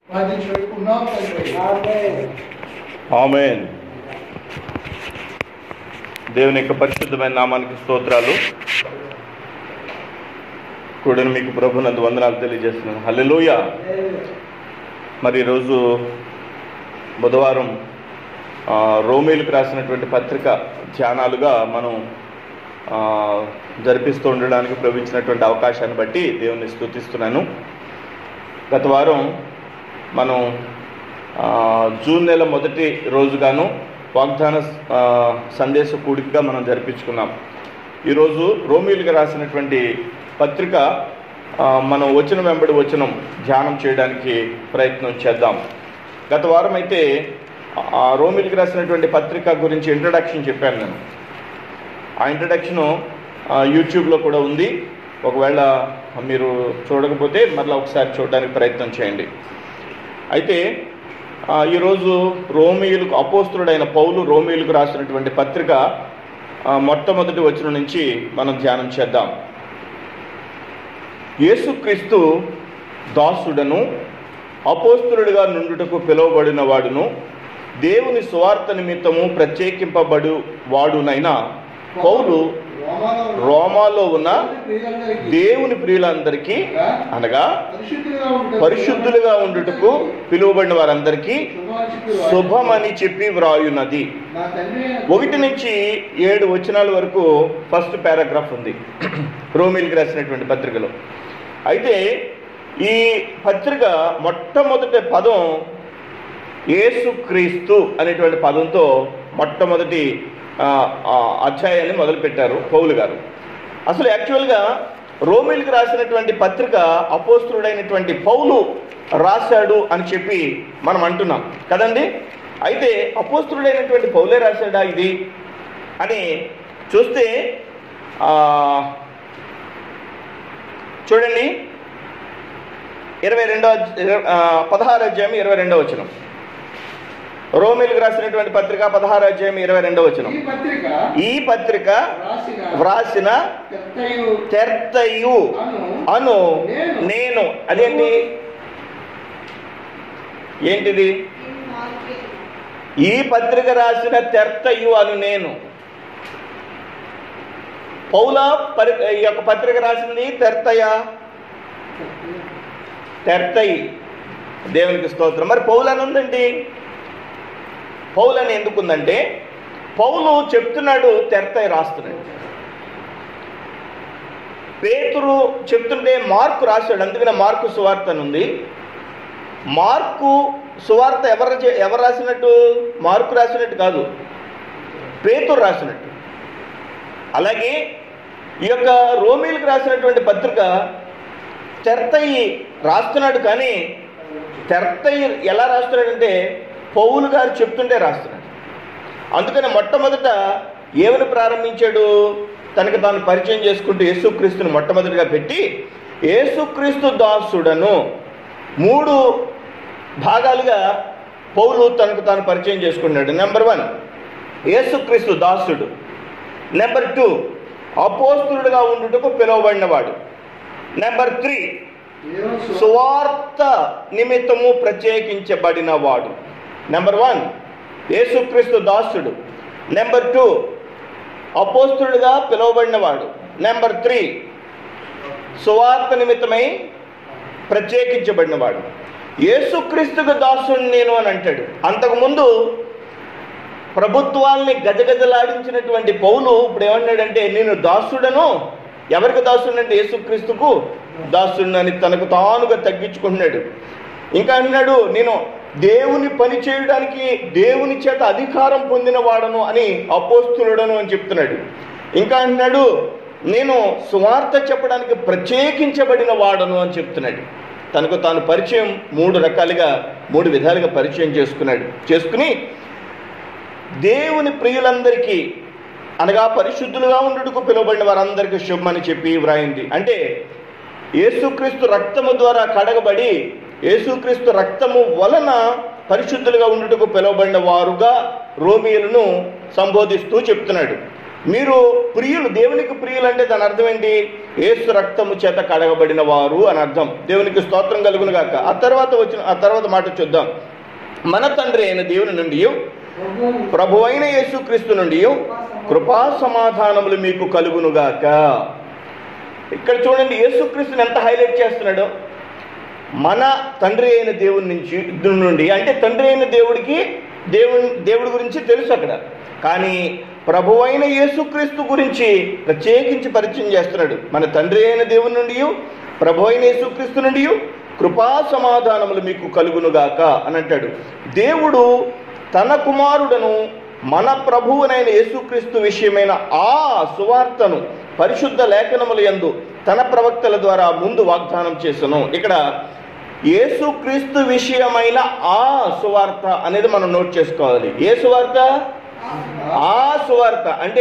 ప్రార్థించి పెట్టుకున్నాం తండ్రి ఆమెన్ దేవుని యొక్క పరిశుద్ధమైన నామానికి స్తోత్రాలు కూడా మీకు ప్రభునందు వందనాలు తెలియజేస్తున్నాను హల్లెలూయా మరి ఈరోజు బుధవారం ఆ, రోమేలుకు రాసినటువంటి పత్రిక ధ్యానాలుగా మనం ఆ, జరిపిస్తూ ఉండడానికి ప్రవహించినటువంటి అవకాశాన్ని బట్టి దేవుని స్తుతిస్తున్నాను గత వారం మనం ఆ, జూన్ నెల మొదటి రోజుగాను వాగ్దాన ఆ, సందేశ కూడికగా మనం జరిపించుకున్నాం ఈరోజు రోమిల్గా రాసినటువంటి పత్రిక ఆ, మనం వచనం వెంబడి వచనం ధ్యానం చేయడానికి ప్రయత్నం చేద్దాం గత వారం అయితే ఆ రోమిల్కి రాసినటువంటి పత్రిక గురించి ఇంట్రడక్షన్ చెప్పాను నేను ఆ ఇంట్రడక్షను యూట్యూబ్లో కూడా ఉంది ఒకవేళ మీరు చూడకపోతే మరలా ఒకసారి చూడడానికి ప్రయత్నం చేయండి అయితే ఆ, ఈరోజు రోమియులకు అపోస్తుడైన పౌలు రోమియులకు రాసినటువంటి పత్రిక ఆ, మొట్టమొదటి వచనం నుంచి మనం ధ్యానం చేద్దాం యేసుక్రీస్తు దాసుడను అపోస్తులుడిగా నుండుటకు పిలువబడిన వాడును దేవుని స్వార్థ నిమిత్తము ప్రత్యేకింపబడు వాడునైన పౌలు రోమాలో ఉన్న దేవుని ప్రియులందరికీ అనగా పరిశుద్ధులుగా ఉండుటకు పరిశుద్ధులుగా ఉండుటకు పిలువబడిన వారందరికీ శుభాశిక్కులు శుభమని చెప్పి వ్రాయున్నది నా తండ్రి అయిన ఒకటి నుంచి ఏడు వచనాల వరకు ఫస్ట్ పారాగ్రాఫ్ ఉంది రోమిల్కి రాసినటువంటి పత్రికలో అయితే ఈ పత్రిక మొట్టమొదటి పదం యేసుక్రీస్తు అనేటువంటి పదంతో మొట్టమొదటి ఆ, ఆ, అధ్యాయాన్ని మొదలుపెట్టారు పౌలు గారు అసలు యాక్చువల్గా రోమిల్కి రాసినటువంటి పత్రిక అపోస్తుడైనటువంటి పౌలు రాశాడు అని చెప్పి మనం అంటున్నాం కదండి అయితే అపోస్తుడైనటువంటి పౌలే రాశాడా ఇది అని చూస్తే ఆ, చూడండి ఇరవై రెండో పదహారు అధ్యాయం ఇరవై రెండో వచనం రోమిల్కి రాసినటువంటి పత్రిక పదహారు అధ్యాయం ఇరవై రెండో వచనం ఈ పత్రిక ఈ పత్రిక రాసిన వ్రాసిన చెత్తయు తెర్తయు అను అను నేను అదేంటి ఏంటిది ఈ పత్రిక రాసిన తెర్తయు అను నేను పౌల పరి ఈ యొక్క పత్రిక రాసింది తెర్తయ తెర్తయి దేవునికి స్తోత్రం మరి పౌలు అని ఉందండి పౌలు అని ఎందుకుందంటే పౌలు చెప్తున్నాడు తెర్తయి రాస్తున్నాడు పేతురు చెప్తుంటే మార్కు రాశాడు అందుకనే మార్కు సువార్త అని ఉంది మార్కు సువార్త ఎవరు చే- ఎవరు రాసినట్టు మార్కు రాసినట్టు కాదు పేతురు రాసినట్టు అలాగే ఈ యొక్క రోమిల్కి రాసినటువంటి పత్రిక తెర్తయి రాస్తున్నాడు కానీ తెర్తయి ఎలా రాస్తున్నాడంటే పౌలు గారు చెప్తుంటే రాస్తున్నాడు అందుకని మొట్టమొదట ఏమని ప్రారంభించాడు తనకు తాను పరిచయం చేసుకుంటూ యేసుక్రీస్తుని మొట్టమొదటిగా పెట్టి యేసుక్రీస్తు దాసుడను మూడు భాగాలుగా పౌలు తనకు తాను పరిచయం చేసుకున్నాడు నెంబర్ వన్ యేసుక్రీస్తు దాసుడు నెంబర్ టూ అపోస్తులుడుగా ఉండుటకు పిలువబడినవాడు నెంబర్ త్రీ దేవుని సు- సువార్త నిమిత్తము ప్రత్యేకించబడిన వాడు నెంబర్ వన్ యేసుక్రీస్తు దాసుడు నెంబర్ టూ అపోస్తుడుగా పిలువబడినవాడు నెంబర్ త్రీ సువార్త నిమిత్తమై ప్రత్యేకించబడినవాడు యేసుక్రీస్తుకు దాసుడు నేను అని అంటాడు అంతకుముందు ప్రభుత్వాల్ని గజగజలాడించినటువంటి పౌలు ఇప్పుడు ఏమన్నాడంటే నేను దాసుడను ఎవరికి దాసుడంటే యేసుక్రీస్తుకు దాసుడని తనకు తానుగా తగ్గించుకుంటున్నాడు ఇంకా అన్నాడు నేను దేవుని పని చేయడానికి దేవుని చేత అధికారం పొందిన వాడను అని అపోస్తులుడను అని చెప్తున్నాడు ఇంకా అంటున్నాడు నేను సువార్త చెప్పడానికి ప్రత్యేకించబడిన వాడను అని చెప్తున్నాడు తనకు తాను పరిచయం మూడు రకాలుగా మూడు విధాలుగా పరిచయం చేసుకున్నాడు చేసుకుని దేవుని ప్రియులందరికీ అనగా పరిశుద్ధులుగా ఉండుటకు పిలువబడిన వారందరికీ శుభమని చెప్పి వ్రాయింది అంటే యేసుక్రీస్తు రక్తము ద్వారా కడగబడి యేసుక్రీస్తు రక్తము వలన పరిశుద్ధులుగా ఉండుటకు పిలువబడిన వారుగా రోమియులను సంబోధిస్తూ చెప్తున్నాడు మీరు ప్రియులు దేవునికి ప్రియులు అంటే దాని అర్థం ఏంటి ఏసు రక్తము చేత కడగబడిన వారు అని అర్థం దేవునికి స్తోత్రం కలుగును గాక ఆ తర్వాత వచ్చిన ఆ తర్వాత మాట చూద్దాం మన తండ్రి అయిన దేవుని నుండి ప్రభు అయిన యేసుక్రీస్తు నుండి కృపా సమాధానములు మీకు కలుగునుగాక ఇక్కడ చూడండి యేసుక్రీస్తుని ఎంత హైలైట్ చేస్తున్నాడో మన తండ్రి అయిన దేవుని నుంచి నుండి అంటే తండ్రి అయిన దేవుడికి దేవుని దేవుడి గురించి తెలుసు అక్కడ కానీ ప్రభు అయిన యేసుక్రీస్తు గురించి ప్రత్యేకించి పరిచయం చేస్తున్నాడు మన తండ్రి అయిన దేవుని నుండి ప్రభు అయిన యేసుక్రీస్తు నుండి కృపా సమాధానములు మీకు కలుగునుగాక అని అంటాడు దేవుడు తన కుమారుడను మన ప్రభువునైన యేసుక్రీస్తు విషయమైన ఆ సువార్తను పరిశుద్ధ లేఖనముల యందు తన ప్రవక్తల ద్వారా ముందు వాగ్దానం చేసను ఇక్కడ యేసుక్రీస్తు విషయమైన ఆ సువార్త అనేది మనం నోట్ చేసుకోవాలి ఏ సువార్త ఆ సువార్త అంటే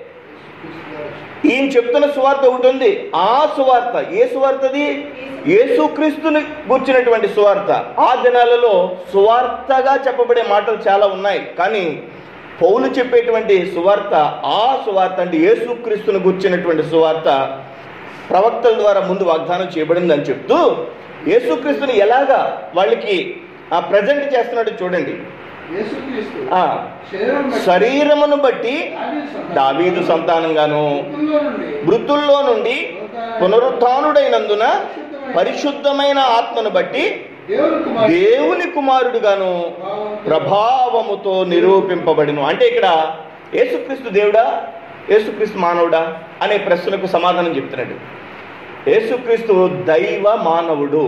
ఈయన చెప్తున్న సువార్త ఒకటి ఉంది ఆ సువార్త ఏ సువార్తది యేసుక్రీస్తుని కూర్చున్నటువంటి సువార్త ఆ దినాలలో సువార్తగా చెప్పబడే మాటలు చాలా ఉన్నాయి కానీ పౌలు చెప్పేటువంటి సువార్త ఆ సువార్త అంటే యేసుక్రీస్తుని కూర్చున్నటువంటి సువార్త ప్రవక్తల ద్వారా ముందు వాగ్దానం చేయబడిందని చెప్తూ యేసుక్రీస్తుని ఎలాగా వాళ్ళకి ఆ ప్రజెంట్ చేస్తున్నాడు చూడండి యేసుక్రీస్తు ఆ శరీరం బట్టి శరీరమును బట్టి దావీదు సంతానం. దావీదు సంతానంగాను మృతుల్లో నుండి మృతుల్లో నుండి పునరుత్నుడైనందున పరిశుద్ధమైన ఆత్మను బట్టి దేవుని కుమారుడు దేవుని కుమారుడుగాను ప్రభావముతో నిరూపింపబడిను అంటే ఇక్కడ యేసుక్రీస్తు దేవుడా యేసుక్రీస్తు మానవుడా అనే ప్రశ్నకు సమాధానం చెప్తున్నాడు యేసుక్రీస్తు దైవ మానవుడు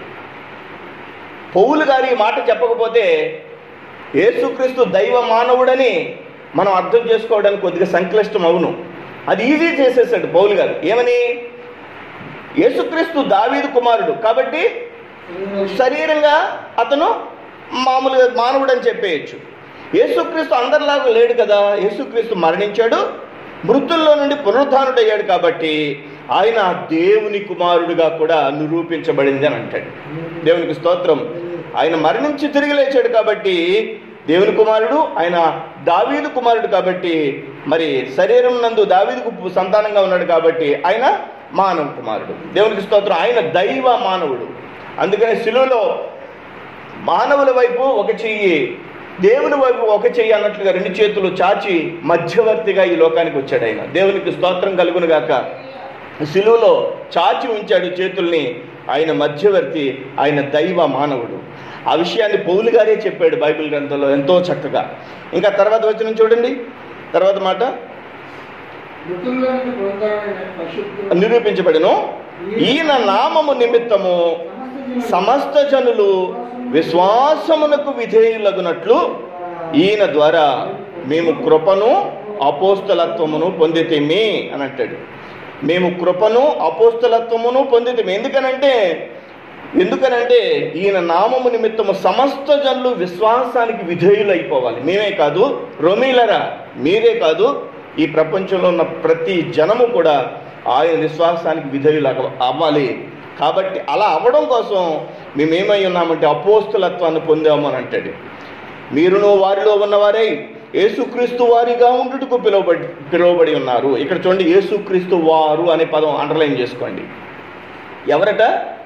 పౌలు గారి ఈ మాట చెప్పకపోతే యేసుక్రీస్తు దైవ మానవుడని మనం అర్థం చేసుకోవడానికి కొద్దిగా సంక్లిష్టం అవును అది ఈజీ చేసేసాడు పౌలు గారు ఏమని యేసుక్రీస్తు దావీదు కుమారుడు కాబట్టి శరీరంగా అతను మామూలుగా మానవుడు అని చెప్పేయచ్చు యేసుక్రీస్తు అందరిలాగా లేడు కదా యేసుక్రీస్తు మరణించాడు మృతుల్లో నుండి పునరుద్ధానుడయ్యాడు కాబట్టి ఆయన దేవుని కుమారుడిగా కూడా నిరూపించబడింది అని అంటాడు దేవునికి స్తోత్రం ఆయన మరణించి తిరిగి లేచాడు కాబట్టి దేవుని కుమారుడు ఆయన దావీదు కుమారుడు కాబట్టి మరి శరీరం నందు దావీదుకు సంతానంగా ఉన్నాడు కాబట్టి ఆయన మానవ కుమారుడు దేవునికి స్తోత్రం ఆయన దైవ మానవుడు అందుకని శిలువలో మానవుల వైపు ఒక చెయ్యి దేవుని వైపు ఒక చెయ్యి అన్నట్లుగా రెండు చేతులు చాచి మధ్యవర్తిగా ఈ లోకానికి వచ్చాడు ఆయన దేవునికి స్తోత్రం కలుగును గాక శిలువలో చాచి ఉంచాడు చేతుల్ని ఆయన మధ్యవర్తి ఆయన దైవ మానవుడు ఆ విషయాన్ని పౌలు గారే చెప్పాడు బైబిల్ గ్రంథంలో ఎంతో చక్కగా ఇంకా తర్వాత వచ్చిన చూడండి తర్వాత మాట మృతుల్లో నుండి పునరుద్ధానుడైన పరిశుద్ధుడు నిరూపించబడిను ఈయన నామము నిమిత్తము సమస్త జనులు విశ్వాసమునకు విధేయులగునట్లు ఈయన ద్వారా మేము కృపను అపోస్తలత్వమును పొందితేమి అని అంటాడు మేము కృపను అపోస్తలత్వమును పొందితేమి ఎందుకనంటే ఎందుకనంటే ఈయన నామము నిమిత్తము సమస్త జనులు విశ్వాసానికి విధేయులు అయిపోవాలి మేమే కాదు రొమీలరా మీరే కాదు ఈ ప్రపంచంలో ఉన్న ప్రతి జనము కూడా ఆయన విశ్వాసానికి విధేయులు అవ- అవ్వాలి కాబట్టి అలా అవ్వడం కోసం మేమేమై ఉన్నామంటే అపోస్తులత్వాన్ని పొందాము అని అంటాడు మీరును వారిలో ఉన్నవారై యేసుక్రీస్తు వారిగా ఉండుటకు పిలువబడి పిలువబడి ఉన్నారు ఇక్కడ చూడండి యేసుక్రీస్తు వారు అనే పదం అండర్లైన్ చేసుకోండి ఎవరట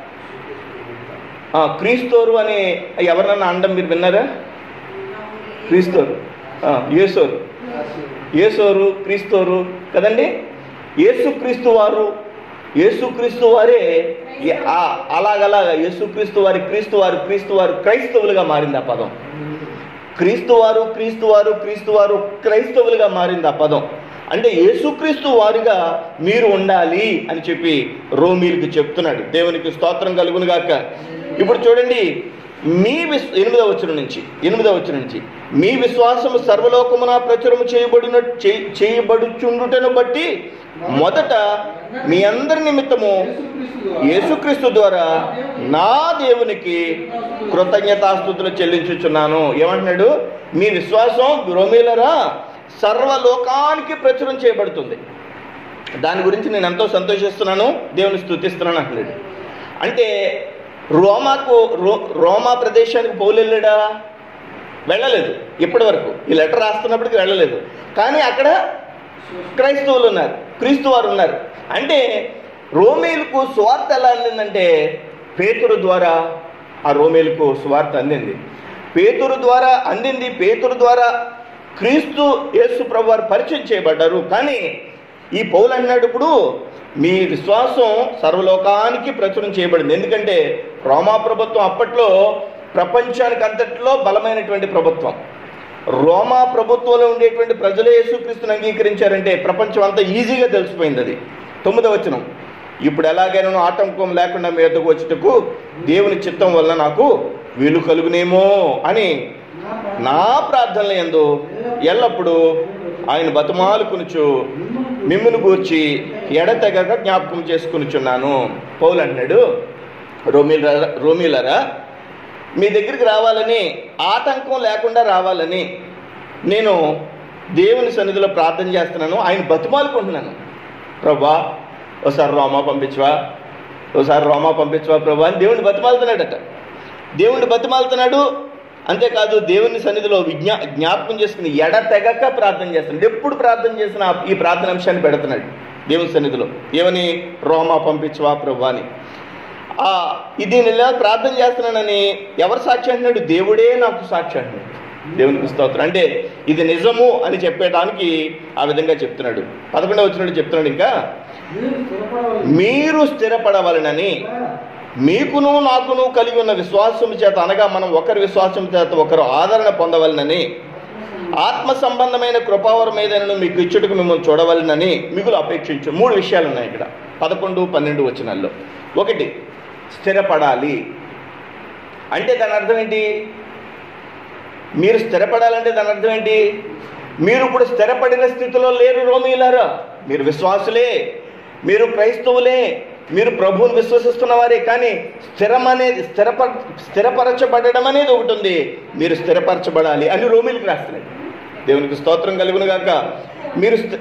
ఆ, క్రీస్తోరు అనే ఎవరినన్నా అండం మీరు విన్నారా క్రీస్తోరు ఆ, యేసోరు యేసోరు క్రీస్తోరు కదండి యేసుక్రీస్తు వారు యేసుక్రీస్తు వారే ఈ- ఆ- అలాగలాగా యేసుక్రీస్తు వారి క్రీస్తు వారు క్రీస్తు వారు క్రైస్తవులుగా మారింది ఆ పదం క్రీస్తు వారు క్రీస్తు వారు క్రీస్తు వారు క్రైస్తవులుగా మారింది ఆ పదం అంటే యేసుక్రీస్తు వారిగా మీరు ఉండాలి అని చెప్పి రోమీలకు చెప్తున్నాడు దేవునికి స్తోత్రం కలుగును గాక ఇప్పుడు చూడండి మీ విశ్ ఎనిమిదవ వచ్చిన నుంచి ఎనిమిదవ వచ్చిన నుంచి మీ విశ్వాసము సర్వలోకమున ప్రచురము చేయబడిన చేయ- చేయబడుచుండుటను బట్టి మొదట మీ అందరి నిమిత్తము యేసుక్రీస్తు ద్వారా యేసుక్రీస్తు ద్వారా నా దేవునికి కృతజ్ఞతాస్థుతులు చెల్లించుచున్నాను ఏమంటున్నాడు మీ విశ్వాసం రోమీలరా సర్వలోకానికి ప్రచురం చేయబడుతుంది దాని గురించి నేను ఎంతో సంతోషిస్తున్నాను దేవుని స్తుతిస్తున్నాను అంటున్నాడు అంటే రోమాకు రో రోమా ప్రదేశానికి పౌలు వెళ్ళాడా వెళ్ళలేదు ఇప్పటి వరకు ఈ లెటర్ రాస్తున్నప్పటికి వెళ్ళలేదు కానీ అక్కడ క్రైస్తవులు ఉన్నారు క్రీస్తు వారు ఉన్నారు అంటే రోమేలకు సువార్త ఎలా అందిందంటే పేతురు ద్వారా ఆ రోమేలకు సువార్త అందింది పేతురు ద్వారా అందింది పేతురు ద్వారా క్రీస్తు యేసు ప్రభు వారు పరిచయం చేయబడ్డారు కానీ ఈ పౌలు అన్నాడు ఇప్పుడు మీ విశ్వాసం సర్వలోకానికి ప్రచురం చేయబడింది ఎందుకంటే రోమా ప్రభుత్వం అప్పట్లో ప్రపంచానికి అంతట్లో బలమైనటువంటి ప్రభుత్వం రోమా ప్రభుత్వంలో ఉండేటువంటి ప్రజలే యేసుక్రీస్తుని అంగీకరించారంటే ప్రపంచం అంతా ఈజీగా తెలిసిపోయింది అది తొమ్మిదవ వచనం ఇప్పుడు ఎలాగైనా ఆటంకం లేకుండా మీ వద్దకు వచ్చుటకు దేవుని చిత్తం వల్ల నాకు వీలు కలుగునేమో అని నా ప్రార్థనల యందు ఎల్లప్పుడూ ఆయన బతుమాలుకునుచు మిమ్మును గూర్చి ఎడతెగక జ్ఞాపకం చేసుకునిచున్నాను పౌలు అంటున్నాడు రోమిల రోమిలరా మీ దగ్గరికి రావాలని ఆటంకం లేకుండా రావాలని నేను దేవుని సన్నిధిలో ప్రార్థన చేస్తున్నాను ఆయన బతుమాలుకుంటున్నాను ప్రభా ఒకసారి రోమా పంపించవా ఒకసారి రోమా పంపించవా ప్రభా అని దేవుడిని బతిమాలుతున్నాడట దేవుణ్ణి బతిమాలుతున్నాడు అంతేకాదు దేవుని సన్నిధిలో విజ్ఞా జ్ఞాపకం చేసుకుని ఎడ తెగక ప్రార్థన చేస్తున్నాడు ఎప్పుడు ప్రార్థన చేసిన ఈ ప్రార్థన అంశాన్ని పెడుతున్నాడు దేవుని సన్నిధిలో ఏమని రోమా పంపించవా ప్రభా అని ఆ ఇది నేను ఇలా ప్రార్థన చేస్తున్నానని ఎవరు సాక్షి అంటున్నాడు దేవుడే నాకు సాక్షి అంటున్నాడు దేవునికి స్తోత్రం అంటే ఇది నిజము అని చెప్పడానికి ఆ విధంగా చెప్తున్నాడు పదకొండవ వచ్చినట్టు చెప్తున్నాడు ఇంకా మీరు స్థిరపడవలెను. మీరు స్థిరపడవలనని మీకును నాకును కలిగి ఉన్న విశ్వాసం చేత అనగా మనం ఒకరి విశ్వాసం చేత ఒకరు ఆదరణ పొందవలనని ఆత్మ సంబంధమైన కృపావరం ఏదైనా మీకు ఇచ్చుటకు మిమ్మల్ని చూడవలనని మిగులు అపేక్షించు మూడు విషయాలు ఉన్నాయి ఇక్కడ పదకొండు పన్నెండు వచనాల్లో ఒకటి స్థిరపడాలి అంటే దాని అర్థం ఏంటి మీరు స్థిరపడాలంటే దాని అర్థం ఏంటి మీరు ఇప్పుడు స్థిరపడిన స్థితిలో లేరు రోమీలారా మీరు విశ్వాసులే మీరు క్రైస్తవులే మీరు ప్రభువుని విశ్వసిస్తున్న వారే కానీ స్థిరం అనేది స్థిరప స్థిరపరచబడడం అనేది ఒకటి ఉంది మీరు స్థిరపరచబడాలి అని రోమిలకు రాస్తున్నాడు దేవునికి స్తోత్రం కలుగును గాక మీరు స్థి-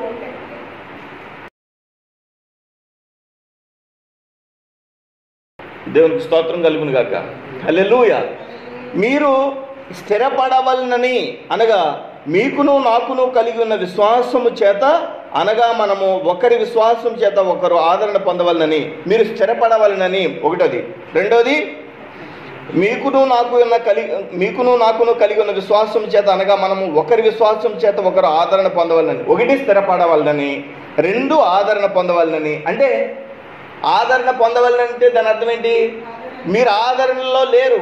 దేవునికి స్తోత్రం కలుగును గాక హల్లెలూయ మీరు స్థిరపడవలనని అనగా మీకును నాకును కలిగి ఉన్న విశ్వాసము చేత అనగా మనము ఒకరి విశ్వాసం చేత ఒకరు ఆదరణ పొందవలనని మీరు స్థిరపడవలనని ఒకటోది రెండోది మీకును నాకు ఉన్న కలిగి మీకును నాకును కలిగి ఉన్న విశ్వాసం చేత అనగా మనము ఒకరి విశ్వాసం చేత ఒకరు ఆదరణ పొందవాలని ఒకటి స్థిరపడవాలని రెండు ఆదరణ పొందవాలని అంటే ఆదరణ పొందవాలంటే దాని అర్థం ఏంటి మీరు ఆదరణలో లేరు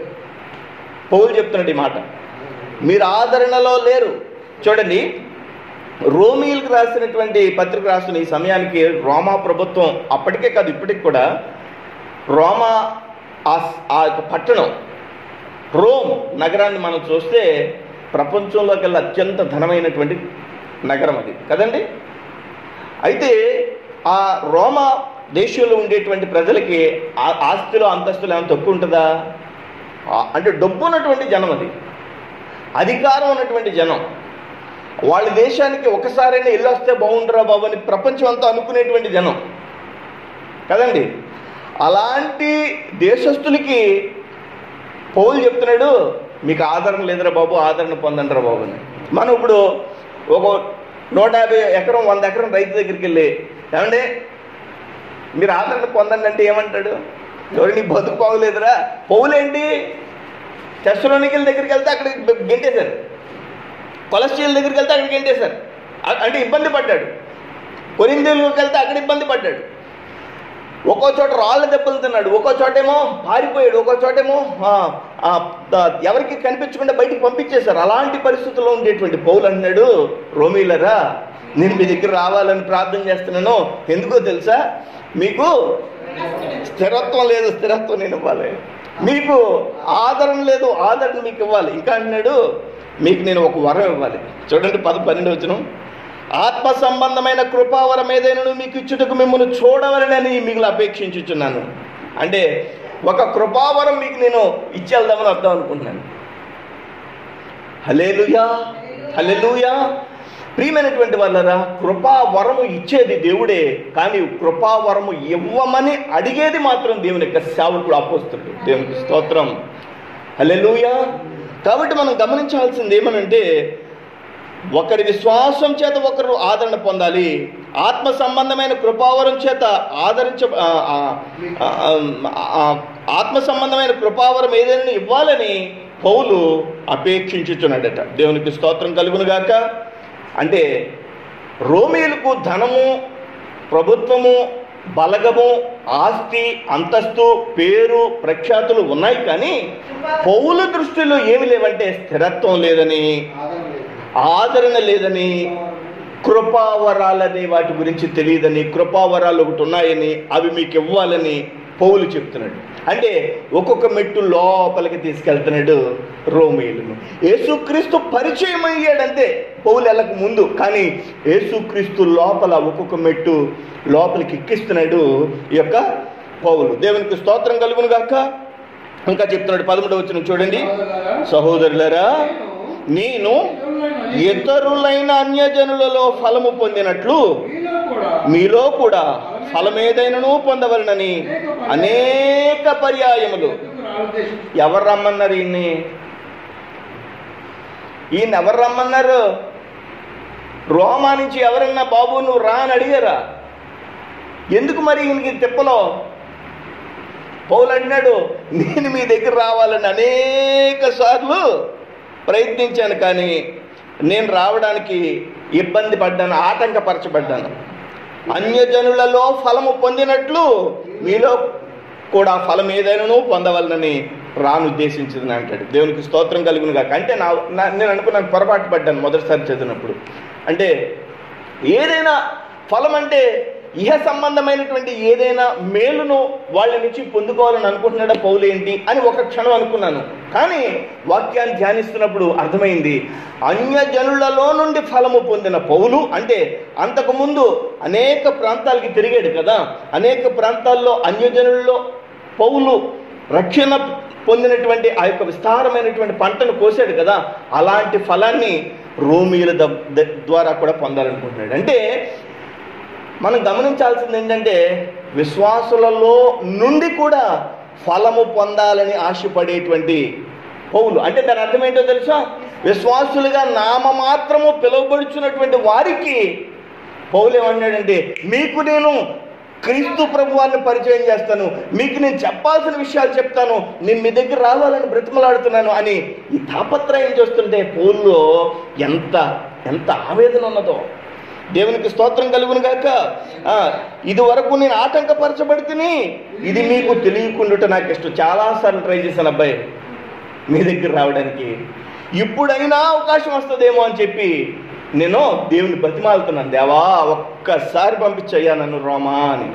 పౌలు చెప్తున్నాడు ఈ మాట మీరు ఆదరణలో లేరు చూడండి రోమీలకు రాసినటువంటి పత్రిక రాసిన ఈ సమయానికి రోమా ప్రభుత్వం అప్పటికే కాదు ఇప్పటికి కూడా రోమా ఆ ఆ యొక్క పట్టణం రోమ్ నగరాన్ని మనం చూస్తే ప్రపంచంలోకెల్లా అత్యంత ధనమైనటువంటి నగరం అది కదండి అయితే ఆ రోమా దేశంలో ఉండేటువంటి ప్రజలకి ఆ ఆస్తిలో అంతస్తులు ఏమైనా తక్కువ ఉంటుందా ఆ- అంటే డబ్బు ఉన్నటువంటి జనం అది అధికారం ఉన్నటువంటి జనం వాళ్ళ దేశానికి ఒకసారైనా ఇల్లు వస్తే బాగుండరా బాబు అని ప్రపంచం అంతా అనుకునేటువంటి జనం కదండి అలాంటి దేశస్తులకి పౌలు చెప్తున్నాడు మీకు ఆదరణ లేదురా బాబు ఆదరణ పొందండిరా బాబు అని మనం ఇప్పుడు ఒక నూట యాభై ఎకరం వంద ఎకరం రైతు దగ్గరికి వెళ్ళి ఏమండి మీరు ఆదరణ పొందండి అంటే ఏమంటాడు ఎవరు నీ బతుకు బాగులేదురా పౌలేంటి తెస్సలోనికల దగ్గరికి వెళ్తే అక్కడ గెంటేశారు కొలస్ట్రియల్ దగ్గరికి వెళ్తే అక్కడ గెంటేశారు అ- అంటే ఇబ్బంది పడ్డాడు కొరిందేలుకి వెళ్తే అక్కడ ఇబ్బంది పడ్డాడు ఒక్కో చోట రాళ్ళ దెబ్బలు తిన్నాడు ఒక్కో చోటేమో పారిపోయాడు ఒక్కో చోటేమో ఆ, ఆ, ద- ఎవరికి కనిపించకుండా బయటికి పంపించేశారు అలాంటి పరిస్థితుల్లో ఉండేటువంటి పౌలు అన్నాడు రోమీలరా నేను మీ దగ్గర రావాలని ప్రార్థన చేస్తున్నాను ఎందుకో తెలుసా మీకు స్థిరత్వం లేదు స్థిరత్వం నేను ఇవ్వాలి మీకు ఆదరణ లేదు ఆదరణ మీకు ఇవ్వాలి ఇంకా అన్నాడు మీకు నేను ఒక వరం ఇవ్వాలి చూడండి పద పన్నెండు వచ్చిన ఆత్మ సంబంధమైన కృపావరం ఏదైనా మీకు ఇచ్చుటకు మిమ్మల్ని చూడవలనని మిమ్మల్ని అపేక్షించుచున్నాను అంటే ఒక కృపావరం మీకు నేను ఇచ్చేద్దామని అర్థం అనుకుంటున్నాను హలేలుయా హల్లెలూయా ప్రియమైనటువంటి వాళ్ళరా కృపావరము ఇచ్చేది దేవుడే కానీ కృపావరము ఇవ్వమని అడిగేది మాత్రం దేవుని యొక్క సేవకుడు అపోస్తుడు దేవునికి స్తోత్రం హల్లెలూయా కాబట్టి మనం గమనించాల్సింది ఏమనంటే ఒకరి విశ్వాసం చేత ఒకరు ఆదరణ పొందాలి ఆత్మ సంబంధమైన కృపావరం చేత ఆదరించ ఆ, ఆ, ఆ, ఆ, ఆత్మ సంబంధమైన కృపావరం ఏదైనా ఇవ్వాలని పౌలు అపేక్షించుచున్నాడట దేవునికి స్తోత్రం కలుగును గాక అంటే రోమీలకు ధనము ప్రభుత్వము బలగము ఆస్తి అంతస్తు పేరు ప్రఖ్యాతులు ఉన్నాయి కానీ పౌల దృష్టిలో ఏమి లేవంటే స్థిరత్వం లేదని ఆదరణ లేదు. ఆదరణ లేదని కృపావరాలని వాటి గురించి తెలియదని కృపావరాలు ఒకటి ఉన్నాయని అవి మీకు ఇవ్వాలని పౌలు చెప్తున్నాడు అంటే ఒక్కొక్క మెట్టు లోపలికి తీసుకెళ్తున్నాడు రోమేయులను యేసుక్రీస్తు పరిచయం అయ్యాడంతే పౌలు వెళ్ళక ముందు కానీ యేసుక్రీస్తు లోపల ఒక్కొక్క మెట్టు లోపలికి ఎక్కిస్తున్నాడు ఈ యొక్క పౌలు దేవునికి స్తోత్రం కలుగును గాక ఇంకా చెప్తున్నాడు పదమూడు వచ్చిన చూడండి సహోదరులారా, సహోదరులరా నేను నేను ఇతరులైన ఇతరులైన అన్యజనులలో ఫలము పొందినట్లు మీలో కూడా మీలో కూడా ఫలమేదైనను పొందవలనని అనేక పర్యాయములు ఎందుకు రానుద్దేశం? ఎవరు రమ్మన్నారు ఈయన్ని ఈయన ఎవరు రమ్మన్నారు రోమా నుంచి ఎవరన్నా బాబు నువ్వు రా అని అడిగారా ఎందుకు మరి ఈయనకి తిప్పలో పౌలు అన్నాడు నేను మీ దగ్గర రావాలని అనేక సార్లు ప్రయత్నించాను కానీ నేను రావడానికి ఇబ్బంది పడ్డాను ఆటంకపరచబడ్డాను అన్యజనులలో ఫలము పొందినట్లు మీలో కూడా ఫలం ఏదైనాను పొందవలనని రానుద్దేశించింది అంటాడు దేవునికి స్తోత్రం కలుగును కాక అంటే నా నా- నేను అనుకున్నాను పొరపాటు పడ్డాను మొదటిసారి చదివినప్పుడు అంటే ఏదైనా ఫలం అంటే ఇహ సంబంధమైనటువంటి ఏదైనా మేలును వాళ్ళ నుంచి పొందుకోవాలని అనుకుంటున్నాడా పౌలు ఏంటి అని ఒక క్షణం అనుకున్నాను కానీ వాక్యాన్ని ధ్యానిస్తున్నప్పుడు అర్థమైంది అన్యజనులలో నుండి ఫలము పొందిన పౌలు అంటే అంతకుముందు అనేక ప్రాంతాలకి తిరిగాడు కదా అనేక ప్రాంతాల్లో అన్యజనుల్లో పౌలు రక్షణ పొందినటువంటి ఆ యొక్క విస్తారమైనటువంటి పంటను కోసాడు కదా అలాంటి ఫలాన్ని రోమియుల ద- ద- ద్వారా కూడా పొందాలనుకుంటున్నాడు అంటే మనం గమనించాల్సింది ఏంటంటే విశ్వాసులలో నుండి కూడా ఫలము పొందాలని ఆశపడేటువంటి పౌలు అంటే దాని అర్థం ఏంటో తెలుసా విశ్వాసులుగా నామమాత్రము పిలువబడుచున్నటువంటి వారికి పౌలు ఏమన్నాడంటే మీకు నేను క్రీస్తు ప్రభువాన్ని పరిచయం చేస్తాను మీకు నేను చెప్పాల్సిన విషయాలు చెప్తాను నేను మీ దగ్గర రావాలని బ్రతిమలాడుతున్నాను అని ఈ తాపత్రయం చేస్తుంటే పౌల్లో ఎంత ఎంత ఆవేదన ఉన్నదో దేవునికి స్తోత్రం కలుగును గాక ఆ, ఇది వరకు నేను ఆటంకపరచబడితేని ఇది మీకు తెలియకుండా నాకు ఇష్టం చాలాసార్లు ట్రై చేశాను అబ్బాయి మీ దగ్గర రావడానికి ఇప్పుడైనా అవకాశం వస్తుందేమో అని చెప్పి నేను దేవుని బతిమాలుతున్నాను దేవా ఒక్కసారి పంపించయ్యా నన్ను రోమా అని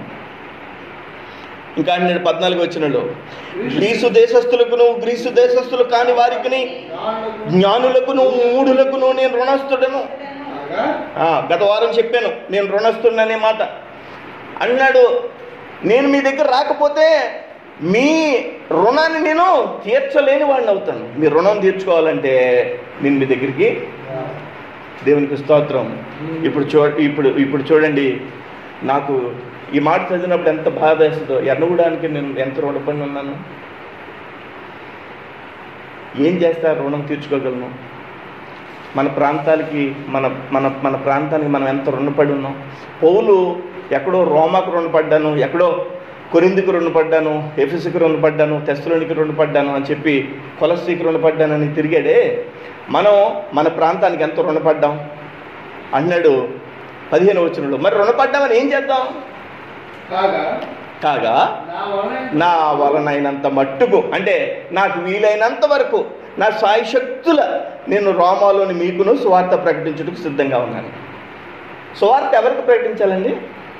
ఇంకా నేను పద్నాలుగు వచ్చినలో గ్రీసు దేశస్థులకును గ్రీసు దేశస్థులు కాని వారికి జ్ఞానులకును మూఢులకును నేను రుణస్థుడను అనగా ఆ, గత వారం చెప్పాను నేను రుణస్తున్ననే మాట అన్నాడు నేను మీ దగ్గర రాకపోతే మీ రుణాన్ని నేను తీర్చలేని వాడిని అవుతాను మీ రుణం తీర్చుకోవాలంటే నేను మీ దగ్గరికి దేవునికి స్తోత్రం ఇప్పుడు చూ ఇప్పుడు ఇప్పుడు చూడండి నాకు ఈ మాట చదివినప్పుడు ఎంత బాధ వేస్తుందో ఎర్నగూడానికి నేను ఎంత రుణపడి ఉన్నాను ఏం చేస్తా రుణం తీర్చుకోగలను మన ప్రాంతాలకి మన మన మన ప్రాంతానికి మనం ఎంత రుణపడి ఉన్నాం పౌలు ఎక్కడో రోమాకు రుణపడ్డాను ఎక్కడో కొరిందుకు రుణపడ్డాను ఎఫెసుకు రుణపడ్డాను తెస్సులోనికి రుణపడ్డాను అని చెప్పి కొలస్ట్రీకి రుణపడ్డానని తిరిగాడే మనం మన ప్రాంతానికి ఎంత రుణపడ్డాం అన్నాడు పదిహేను వచనంలో మరి రుణపడ్డామని ఏం చేద్దాం కాగా కాగా నా వలన నా వలనైనంత మట్టుకు అంటే నాకు వీలైనంత వరకు నా సాయశక్తుల నేను రోమాలోని మీకును సువార్త ప్రకటించుటకు సిద్ధంగా ఉన్నాను సువార్త ఎవరికి ప్రకటించాలండి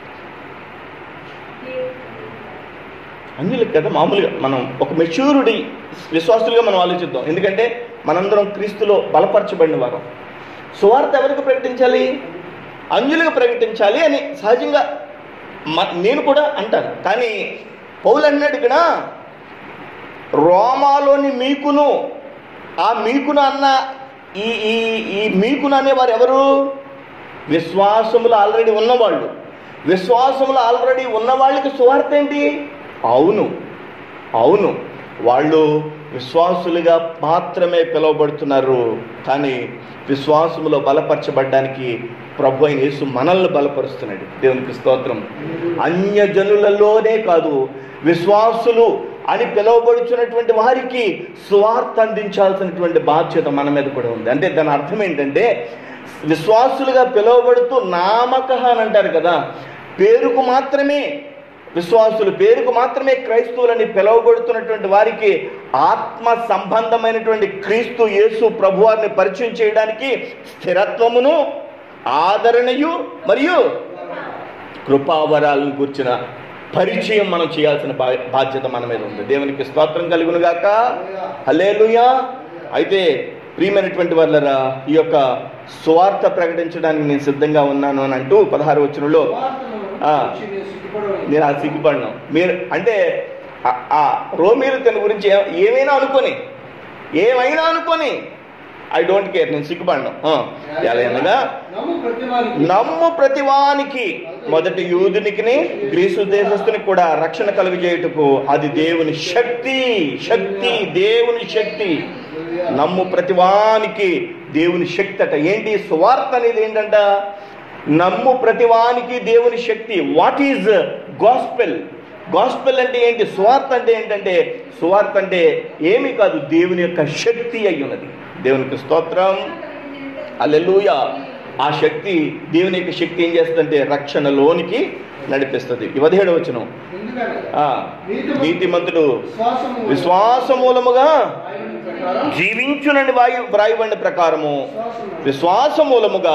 అన్యులకు కదా మామూలుగా మనం ఒక మెచ్యూరిటీ విశ్వాసులుగా మనం ఆలోచిద్దాం ఎందుకంటే మనందరం క్రీస్తులో బలపరచబడిన వారం సువార్త ఎవరికి ప్రకటించాలి అన్యులకు ప్రకటించాలి అని సహజంగా మ- నేను కూడా అంటాను కానీ పౌలు అన్నాడు ఇక్కడ రోమాలోని మీకును ఆ మీకును అన్న ఈ ఈ ఈ మీకును అనేవారు ఎవరు విశ్వాసములు ఆల్రెడీ ఉన్నవాళ్ళు విశ్వాసములు ఆల్రెడీ ఉన్న వాళ్ళకి సువార్త ఏంటి అవును అవును వాళ్ళు విశ్వాసులుగా మాత్రమే పిలువబడుతున్నారు కానీ విశ్వాసములో బలపరచబడ్డానికి ప్రభు అయిన యేసు మనల్ని బలపరుస్తున్నాడు దేవునికి స్తోత్రం అన్యజనులలోనే కాదు విశ్వాసులు అని పిలువబడుచున్నటువంటి వారికి స్వార్థ అందించాల్సినటువంటి బాధ్యత మన మీద కూడా ఉంది అంటే దాని అర్థం ఏంటంటే విశ్వాసులుగా పిలువబడుతూ నామక అని అంటారు కదా పేరుకు మాత్రమే విశ్వాసులు పేరుకు మాత్రమే క్రైస్తవులని పిలువబడుతున్నటువంటి వారికి ఆత్మ సంబంధమైనటువంటి క్రీస్తు యేసు ప్రభువారిని పరిచయం చేయడానికి స్థిరత్వమును ఆదరణయు మరియు కృపావరాలను కూర్చిన పరిచయం మనం చేయాల్సిన బా- బాధ్యత మన మీద ఉంది దేవునికి స్తోత్రం కలుగును గాక హల్లెలూయా అయితే ప్రియమైనటువంటి వాళ్ళరా ఈ యొక్క స్వార్థ ప్రకటించడానికి నేను సిద్ధంగా ఉన్నాను అని అంటూ పదహారు వచనంలో సువార్తను ఆ. గురించి నేను సిగ్గుపడవలెను. నేను ఆ సిగ్గుపడినాం మీరు అంటే ఆ- ఆ రోమీలు తన గురించి ఏ- ఏమైనా అనుకొని ఏమైనా అనుకొని ఐ డోంట్ కేర్ నేను సిగ్గుపడినాం ఆ, ఎలా అనగా నమ్ము ప్రతివానికి నమ్ము ప్రతివానికి మొదటి యూదునికి గ్రీసు దేశస్తునికి కూడా రక్షణ కలుగజేయుటకు అది దేవుని శక్తి శక్తి దేవుని శక్తి నమ్ము ప్రతివానికి దేవుని శక్తి అట ఏంటి సువార్త అనేది ఏంటంట నమ్ము ప్రతివానికి దేవుని శక్తి వాట్ ఈజ్ గాస్పెల్ గాస్పెల్ అంటే ఏంటి సువార్త అంటే ఏంటంటే సువార్త అంటే ఏమీ కాదు దేవుని యొక్క శక్తి అయి ఉన్నది దేవునికి స్తోత్రం అల్లెలుయ ఆ శక్తి దేవుని యొక్క శక్తి ఏం చేస్తుందంటే రక్షణలోనికి నడిపిస్తుంది పదిహేడు వచనం ఎందుకనగా ఆ, నీతిమంతుడు విశ్వాసము విశ్వాస మూలముగా ఆయన ప్రకారం జీవించునని వాయు వ్రాయబడిన ప్రకారము విశ్వాసము విశ్వాస మూలముగా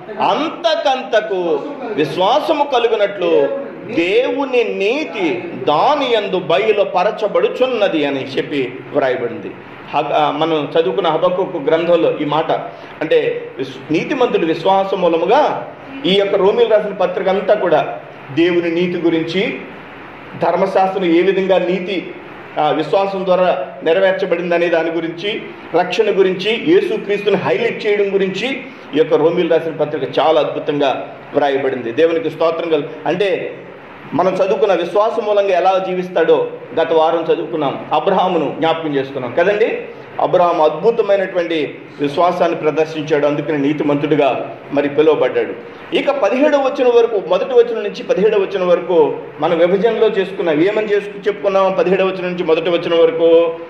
అంతకంతకు విశ్వాసము కలుగునట్లు దేవుని నీతి దాని యందు బయలు పరచబడుచున్నది అని చెప్పి వ్రాయబడింది హగ- ఆ, మనం చదువుకున్న హబక్కు గ్రంథంలో ఈ మాట అంటే విశ్- నీతిమంతుడు విశ్వాస మూలముగా ఈ యొక్క రోమిల్ రాసిన పత్రిక అంతా కూడా దేవుని నీతి గురించి ధర్మశాస్త్రం ఏ విధంగా నీతి ఆ, విశ్వాసం ద్వారా నెరవేర్చబడింది అనే దాని గురించి రక్షణ గురించి యేసుక్రీస్తుని హైలైట్ చేయడం గురించి ఈ యొక్క రోమిల్ రాసిన పత్రిక చాలా అద్భుతంగా వ్రాయబడింది దేవునికి స్తోత్రం కలు అంటే మనం చదువుకున్న విశ్వాసం మూలంగా ఎలా జీవిస్తాడో గత వారం చదువుకున్నాం అబ్రహామును జ్ఞాపకం చేసుకున్నాం కదండి అబ్రహాం అద్భుతమైనటువంటి విశ్వాసాన్ని ప్రదర్శించాడు అందుకని నీతిమంతుడిగా మరి పిలువబడ్డాడు ఇక పదిహేడవ వచ్చిన వరకు మొదటి వచ్చిన నుంచి పదిహేడవ వచ్చిన వరకు మనం విభజనలో చేసుకున్నాం ఏమని చేసుకు చెప్పుకున్నాం పదిహేడవ వచ్చిన నుంచి మొదటి వచ్చిన వరకు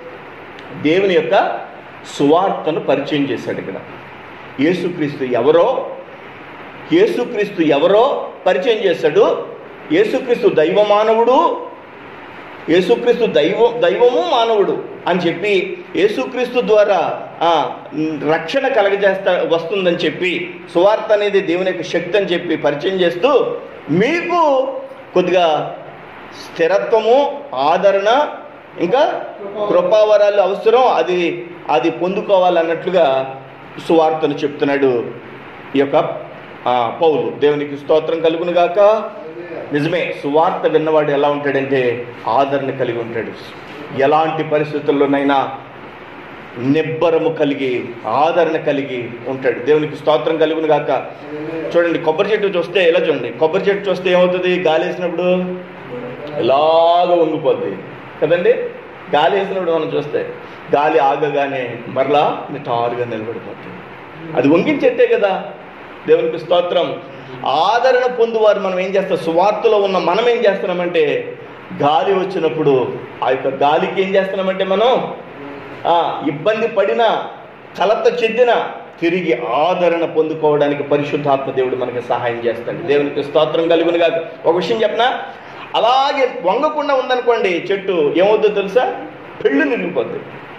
దేవుని యొక్క సువార్తను పరిచయం చేశాడు ఇక్కడ యేసుక్రీస్తు ఎవరో యేసుక్రీస్తు ఎవరో పరిచయం చేశాడు యేసుక్రీస్తు దైవ మానవుడు యేసుక్రీస్తు దైవం దైవము మానవుడు అని చెప్పి యేసుక్రీస్తు ద్వారా ఆ, రక్షణ కలగజేస్తా వస్తుందని చెప్పి సువార్త అనేది దేవుని యొక్క శక్తి అని చెప్పి పరిచయం చేస్తూ మీకు కొద్దిగా స్థిరత్వము ఆదరణ ఇంకా కృపావరాలు అవసరం అది అది పొందుకోవాలన్నట్లుగా సువార్తను చెప్తున్నాడు ఈ యొక్క ఆ, పౌలు దేవునికి స్తోత్రం కలుగును గాక నిజమే సువార్త విన్నవాడు ఎలా ఉంటాడంటే ఆదరణ కలిగి ఉంటాడు ఎలాంటి పరిస్థితుల్లోనైనా నిబ్బరము కలిగి ఆదరణ కలిగి ఉంటాడు దేవునికి స్తోత్రం కలుగును గాక చూడండి కొబ్బరి చెట్టు చూస్తే ఎలా చూడండి కొబ్బరి చెట్టు చూస్తే ఏమవుతుంది గాలి వేసినప్పుడు ఇలాగ వంగిపోద్ది కదండి గాలి వేసినప్పుడు మనం చూస్తే గాలి ఆగగానే మరలా నిటారుగా నిలబడిపోతుంది అది వంగించెట్టే కదా దేవునికి స్తోత్రం ఆదరణ పొందువారు మనం ఏం చేస్తాం సువార్తలో ఉన్న మనం ఏం చేస్తున్నామంటే గాలి వచ్చినప్పుడు ఆ యొక్క గాలికి ఏం చేస్తున్నామంటే మనం ఆ, ఇబ్బంది పడిన కలత చెందిన తిరిగి ఆదరణ పొందుకోవడానికి పరిశుద్ధాత్మ దేవుడు మనకి సహాయం చేస్తాడు దేవునికి స్తోత్రం కలుగునుగా ఒక విషయం చెప్పనా అలాగే వంగకుండా ఉందనుకోండి చెట్టు ఏమవుద్దో తెలుసా పెళ్ళు నిరిగిపోద్ది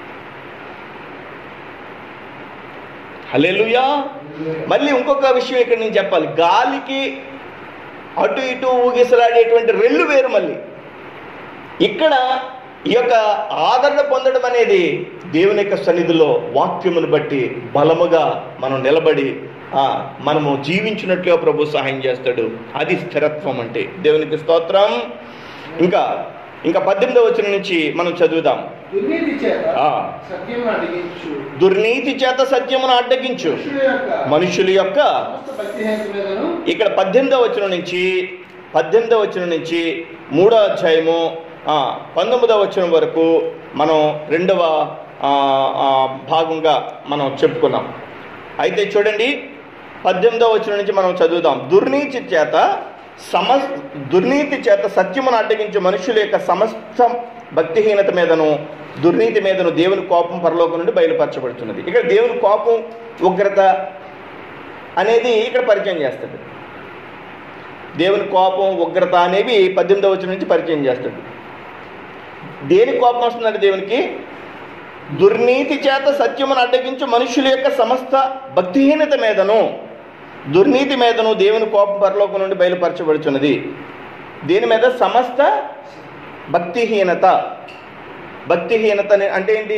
హల్లెలూయా మళ్ళీ ఇంకొక విషయం ఇక్కడ నేను చెప్పాలి గాలికి అటు ఇటు ఊగిసలాడేటువంటి రెల్లు వేరు మళ్ళీ ఇక్కడ ఈ యొక్క ఆదరణ పొందడం అనేది దేవుని యొక్క సన్నిధిలో వాక్యమును బట్టి బలముగా మనం నిలబడి ఆ, మనము జీవించినట్లుగా ప్రభు సహాయం చేస్తాడు అది స్థిరత్వం అంటే దేవునికి స్తోత్రం ఇంకా ఇంకా పద్దెనిమిదవ వచ్చిన నుంచి మనం చదువుదాం దుర్నీతి చేత ఆ. సత్యమును అడిగించు దుర్నీతి చేత సత్యమును అడ్డగించు మనుషుల యొక్క మనుషుల యొక్క సమస్త భక్తిహీనత మీదను ఇక్కడ పద్దెనిమిదవ వచనం నుంచి పద్దెనిమిదవ వచనం నుంచి మూడో అధ్యాయము ఆ, పంతొమ్మిదవ వచనం వరకు మనం రెండవ ఆ, ఆ, భాగంగా మనం చెప్పుకున్నాం అయితే చూడండి పద్దెనిమిదవ వచనం నుంచి మనం చదువుదాం దుర్నీతి చేత సమ దుర్నీతి చేత సత్యమును అడ్డగించే మనుషుల యొక్క సమస్త భక్తిహీనత మీదను దుర్నీతి మీదను దేవుని కోపం పరలోకం నుండి బయలుపరచబడుతున్నది ఇక్కడ దేవుని కోపం ఉగ్రత అనేది ఇక్కడ పరిచయం చేస్తుంది దేవుని కోపం ఉగ్రత అనేవి పద్దెనిమిదవ వచనం నుంచి పరిచయం చేస్తాడు దేని కోపం వస్తుందంటే దేవునికి దుర్నీతి చేత సత్యమును అడ్డగించు మనుషుల యొక్క సమస్త భక్తిహీనత మీదను దుర్నీతి మీదను దేవుని కోపం పరలోకం నుండి బయలుపరచబడుచున్నది దీని మీద సమస్త భక్తిహీనత భక్తిహీనత అనే- అంటే ఏంటి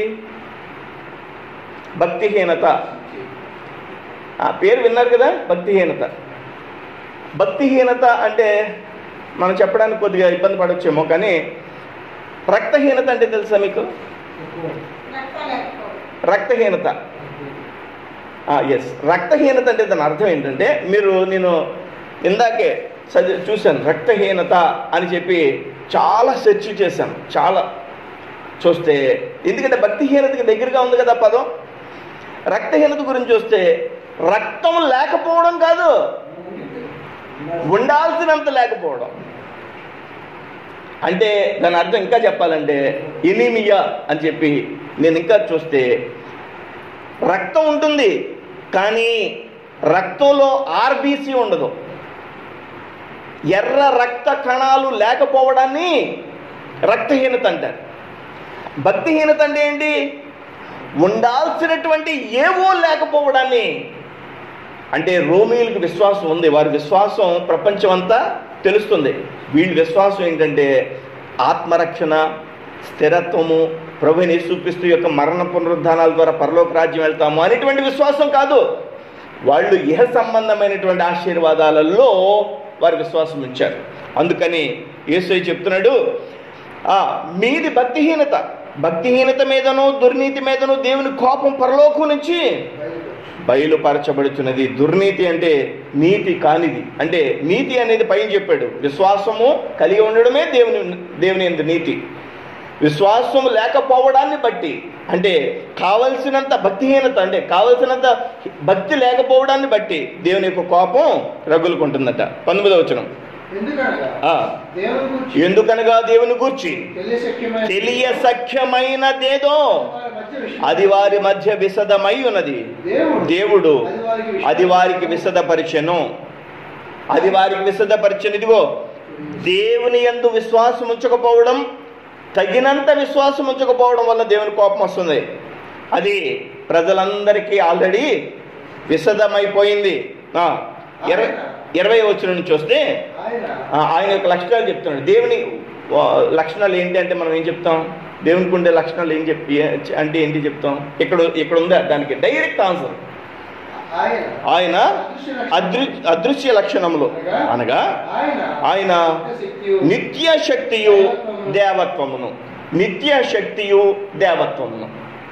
భక్తిహీనత ఆ పేరు విన్నారు కదా భక్తిహీనత భక్తిహీనత అంటే మనం చెప్పడానికి కొద్దిగా ఇబ్బంది పడవచ్చేమో కానీ రక్తహీనత అంటే తెలుసా మీకు రక్తహీనత ఎస్ రక్తహీనత అంటే దాని అర్థం ఏంటంటే మీరు నేను ఇందాకే చదివి చూశాను రక్తహీనత అని చెప్పి చాలా సెర్చ్ చేశాను చాలా చూస్తే ఎందుకంటే భక్తిహీనతకి దగ్గరగా ఉంది కదా పదం రక్తహీనత గురించి చూస్తే రక్తం లేకపోవడం కాదు ఉండాల్సినంత లేకపోవడం అంటే దాని అర్థం ఇంకా చెప్పాలంటే ఎనీమియా అని చెప్పి నేను ఇంకా చూస్తే రక్తం ఉంటుంది కానీ రక్తంలో ఆర్బీసీ ఉండదు ఎర్ర రక్త కణాలు లేకపోవడాన్ని రక్తహీనత అంటారు భక్తిహీనత అంటే ఏంటి ఉండాల్సినటువంటి ఏవో లేకపోవడాన్ని అంటే రోమిలకు విశ్వాసం ఉంది వారి విశ్వాసం ప్రపంచం అంతా తెలుస్తుంది వీళ్ళ విశ్వాసం ఏంటంటే ఆత్మరక్షణ స్థిరత్వము ప్రభుని యేసుక్రీస్తు యొక్క మరణ పునరుద్ధానాల ద్వారా పరలోక రాజ్యం వెళ్తాము అనేటువంటి విశ్వాసం కాదు వాళ్ళు ఇహ సంబంధమైనటువంటి ఆశీర్వాదాలలో వారి విశ్వాసం ఉంచారు అందుకని యేసు చెప్తున్నాడు ఆ మీది భక్తిహీనత భక్తిహీనత మీదను దుర్నీతి మీదను దేవుని కోపం పరలోకం నుంచి బయలుపరచబడుతున్నది దుర్నీతి అంటే నీతి కానిది అంటే నీతి అనేది పైన చెప్పాడు విశ్వాసము కలిగి ఉండడమే దేవుని దేవుని యందు నీతి విశ్వాసము లేకపోవడాన్ని బట్టి అంటే కావలసినంత భక్తిహీనత అంటే కావలసినంత భక్తి లేకపోవడాన్ని బట్టి దేవుని యొక్క కోపం రగులుకుంటుందట పంతొమ్మిదవ వచనం ఎందుకనగా ఆ, దేవుని గురించి ఎందుకనగా దేవుని గూర్చి తెలియశక్యమైన తెలియ సఖ్యమైనదేదో వారి మధ్య విషయం. అది వారి మధ్య విశదమై ఉన్నది దేవుడు దేవుడు అది వారికి విషయం. అది వారికి విశదపరిచెను అది వారికి విశదపరిచెను ఇదిగో దేవుని యందు విశ్వాసం ఉంచకపోవడం తగినంత విశ్వాసం ఉంచకపోవడం వల్ల దేవుని కోపం వస్తుంది అది ప్రజలందరికీ ఆల్రెడీ విశదమైపోయింది ఆ, ఇరవై ఇరవై వచ్చిన నుంచి వస్తే ఆయన ఆ, ఆయన యొక్క లక్షణాలు చెప్తున్నాడు దేవుని ఆ, లక్షణాలు ఏంటి అంటే మనం ఏం చెప్తాం దేవునికి ఉండే లక్షణాలు ఏం చెప్పి అంటే ఏంటి చెప్తాం ఇక్కడ ఇక్కడ ఉందా దానికి డైరెక్ట్ ఆన్సర్ ఆయన ఆయన అదృ అదృశ్య లక్షణములు అనగా ఆయన ఆయన శక్తియు నిత్య శక్తియు దేవత్వమును నిత్య శక్తియు దేవత్వమును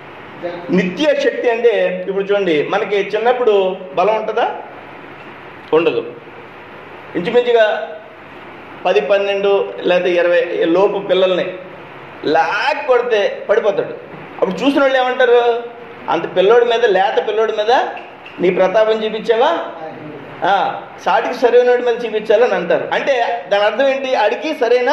నిత్య శక్తి అంటే ఇప్పుడు చూడండి మనకి చిన్నప్పుడు బలం ఉంటుందా ఉండదు ఇంచుమించుగా పది పన్నెండు లేదా ఇరవై లోపు పిల్లల్ని లాక్ కొడితే పడిపోతాడు అప్పుడు చూసిన వాళ్ళు ఏమంటారు అంత పిల్లోడి మీద లేత పిల్లోడి మీద నీ ప్రతాపం చూపించావా ఆ, సాటికి సరైన మీద చూపించాలని అంటారు అంటే దాని అర్థం ఏంటి అడిగి సరైన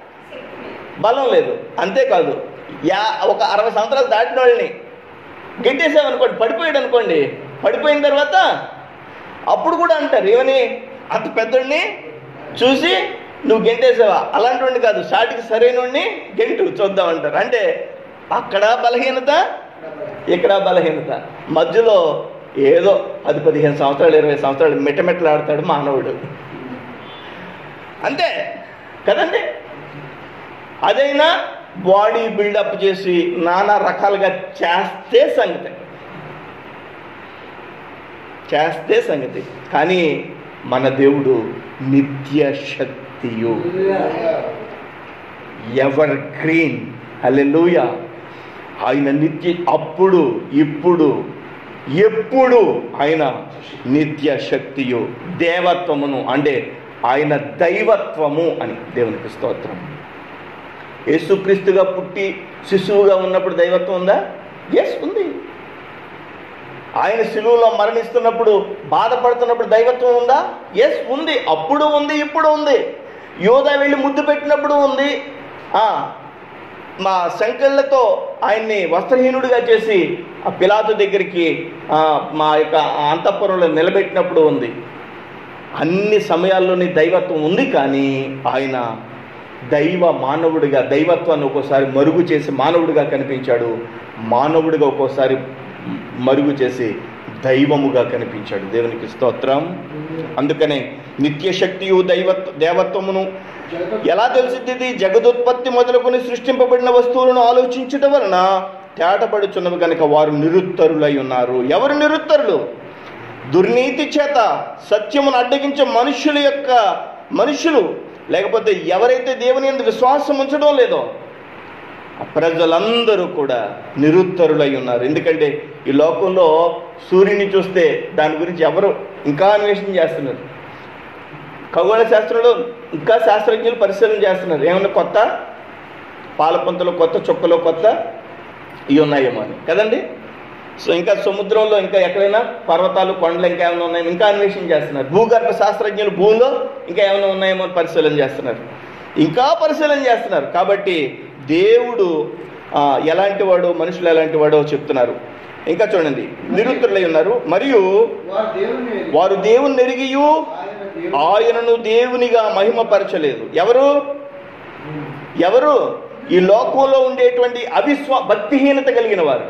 బలం లేదు అంతేకాదు యా ఒక అరవై సంవత్సరాలు దాటిన వాళ్ళని గెట్టేసామనుకోండి పడిపోయాడు అనుకోండి పడిపోయిన తర్వాత అప్పుడు కూడా అంటారు ఏమని అంత పెద్దోడిని చూసి నువ్వు గెంటేసావా అలాంటి కాదు సాటికి సరైన గెంటు చూద్దాం అంటారు అంటే అక్కడ బలహీనత ఇక్కడ బలహీనత మధ్యలో ఏదో పది పదిహేను సంవత్సరాలు ఇరవై సంవత్సరాలు మిట్టమిట్టలాడతాడు మానవుడు అంతే కదండి అదైనా బాడీ బిల్డప్ చేసి నానా రకాలుగా చేస్తే సంగతి చేస్తే సంగతి కానీ మన దేవుడు నిత్య శక్తియు ఎవర్ గ్రీన్ హల్లెలూయ ఆయన నిత్య అప్పుడు ఇప్పుడు ఎప్పుడు ఆయన నిత్య శక్తియు దేవత్వమును అంటే ఆయన దైవత్వము అని దేవునికి స్తోత్రం యేసుక్రీస్తుగా పుట్టి శిశువుగా ఉన్నప్పుడు దైవత్వం ఉందా ఎస్ ఉంది ఆయన శిలువలో మరణిస్తున్నప్పుడు బాధపడుతున్నప్పుడు దైవత్వం ఉందా ఎస్ ఉంది అప్పుడు ఉంది ఇప్పుడు ఉంది యోధ వెళ్ళి ముద్దు పెట్టినప్పుడు ఉంది ఆ, మా సంకెళ్లతో ఆయన్ని వస్త్రహీనుడిగా చేసి ఆ పిలాతు దగ్గరికి ఆ, మా యొక్క అంతఃపురంలో నిలబెట్టినప్పుడు ఉంది అన్ని సమయాల్లోని దైవత్వం ఉంది కానీ ఆయన దైవ మానవుడిగా దైవత్వాన్ని ఒక్కోసారి మరుగు చేసి మానవుడిగా కనిపించాడు మానవుడిగా ఒక్కోసారి మరుగు చేసి దైవముగా కనిపించాడు దేవునికి స్తోత్రం అందుకనే నిత్య శక్తియు దైవత్వ దేవత్వమును జగత్ ఎలా తెలిసింది ఇది జగదుత్పత్తి మొదలుకొని సృష్టింపబడిన వస్తువులను ఆలోచించుట వలన తేటపడుచున్నవి కనుక వారు నిరుత్తరులై ఉన్నారు ఎవరు నిరుత్తరులు దుర్నీతి చేత సత్యమును అడ్డగించే మనుషుల యొక్క మనుషులు లేకపోతే ఎవరైతే దేవుని యందు విశ్వాసం ఉంచడం లేదో ఆ ప్రజలందరూ కూడా నిరుత్తరులై ఉన్నారు ఎందుకంటే ఈ లోకంలో సూర్యుని చూస్తే దాని గురించి ఎవరు ఇంకా అన్వేషణ చేస్తున్నారు ఖగోళ శాస్త్రంలో ఇంకా శాస్త్రజ్ఞులు పరిశీలన చేస్తున్నారు ఏమన్నా కొత్త పాలపుంతలు కొత్త చుక్కలు కొత్త ఇవి ఉన్నాయేమో అని కదండి సో ఇంకా సముద్రంలో ఇంకా ఎక్కడైనా పర్వతాలు కొండలు ఇంకా ఏమైనా ఉన్నాయో ఇంకా అన్వేషణ చేస్తున్నారు భూగర్భ శాస్త్రజ్ఞులు భూమిలో ఇంకా ఏమైనా ఉన్నాయేమో అని పరిశీలన చేస్తున్నారు ఇంకా పరిశీలన చేస్తున్నారు కాబట్టి దేవుడు ఆ, ఎలాంటి వాడు మనుషులు ఎలాంటి వాడో చెప్తున్నారు ఇంకా చూడండి నిరుత్తరులై ఉన్నారు మరియు వారు దేవుని వారు దేవుని ఎరిగియు ఆయన దేవుని ఆయనను దేవునిగా మహిమపరచలేదు ఎవరు ఎవరు ఈ లోకంలో ఉండేటువంటి అవిశ్వా భక్తిహీనత కలిగిన వారు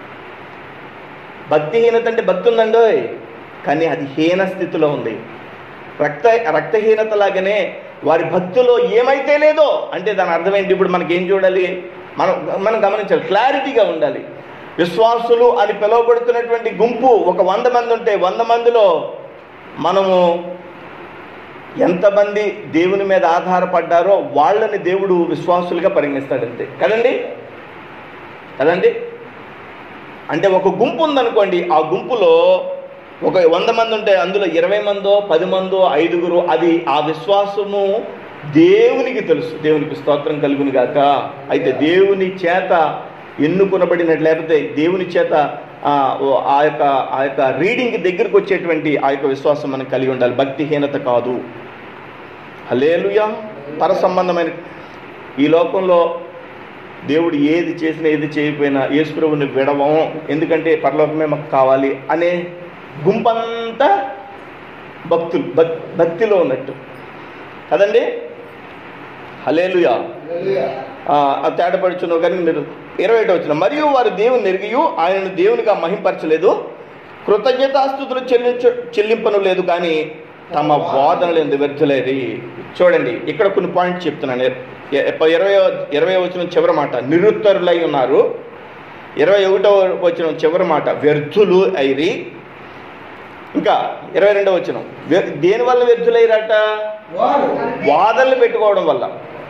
భక్తిహీనత అంటే భక్తి ఉందండోయ్ కానీ అది హీన స్థితిలో ఉంది రక్త రక్తహీనత లాగానే వారి భక్తిలో ఏమైతే లేదో అంటే దాని అర్థం ఏంటి ఇప్పుడు మనకి ఏం చూడాలి మనం మనం గమనించాలి క్లారిటీగా ఉండాలి విశ్వాసులు అని పిలువబడుతున్నటువంటి గుంపు ఒక వంద మంది ఉంటే వంద మందిలో మనము ఎంతమంది దేవుని మీద ఆధారపడ్డారో వాళ్ళని దేవుడు విశ్వాసులుగా పరిగణిస్తాడంతే కదండి కదండి అంటే ఒక గుంపు ఉందనుకోండి ఆ గుంపులో ఒక వంద మంది ఉంటే అందులో ఇరవై మందో పది మందో ఐదుగురు అది ఆ విశ్వాసము దేవునికి తెలుసు దేవునికి స్తోత్రం కలుగును గాక అయితే దేవుని చేత ఎన్నుకొనబడినట్టు లేకపోతే దేవుని చేత ఆ, ఓ ఆ యొక్క ఆ యొక్క రీడింగ్ దగ్గరకు వచ్చేటువంటి ఆ యొక్క విశ్వాసం మనకు కలిగి ఉండాలి భక్తిహీనత కాదు హలేలుయా పర సంబంధమైన ఈ లోకంలో దేవుడు ఏది చేసినా ఏది చేయకపోయినా యేసుప్రభుని విడవం ఎందుకంటే పరలోకమే మాకు కావాలి అనే గుంపంతా భక్తులు భక్- భక్తిలో ఉన్నట్టు కదండి హలేలుయా హల్లెలూయా. ఆ తేటపడుచున్నావు కానీ మీరు ఇరవై ఒకటి వచ్చిన మరియు వారు దేవుని ఎరిగియు ఆయనను దేవునిగా మహింపరచలేదు కృతజ్ఞతాస్తుతులు చెల్లించ చెల్లింపను లేదు కానీ తమ వాదనలు ఎందుకు వ్యర్థులేది చూడండి ఇక్కడ కొన్ని పాయింట్స్ చెప్తున్నాను ఎ- ఎ- ఇరవై ఇరవై వచ్చిన చివరి మాట నిరుత్తరులై ఉన్నారు ఇరవై ఒకటో వచ్చిన చివరి మాట వ్యర్థులు అయిరి ఇంకా ఇరవై రెండవ వచ్చిన దేని వల్ల వ్యర్థులైరట వారు వాదనలు పెట్టుకోవడం వల్ల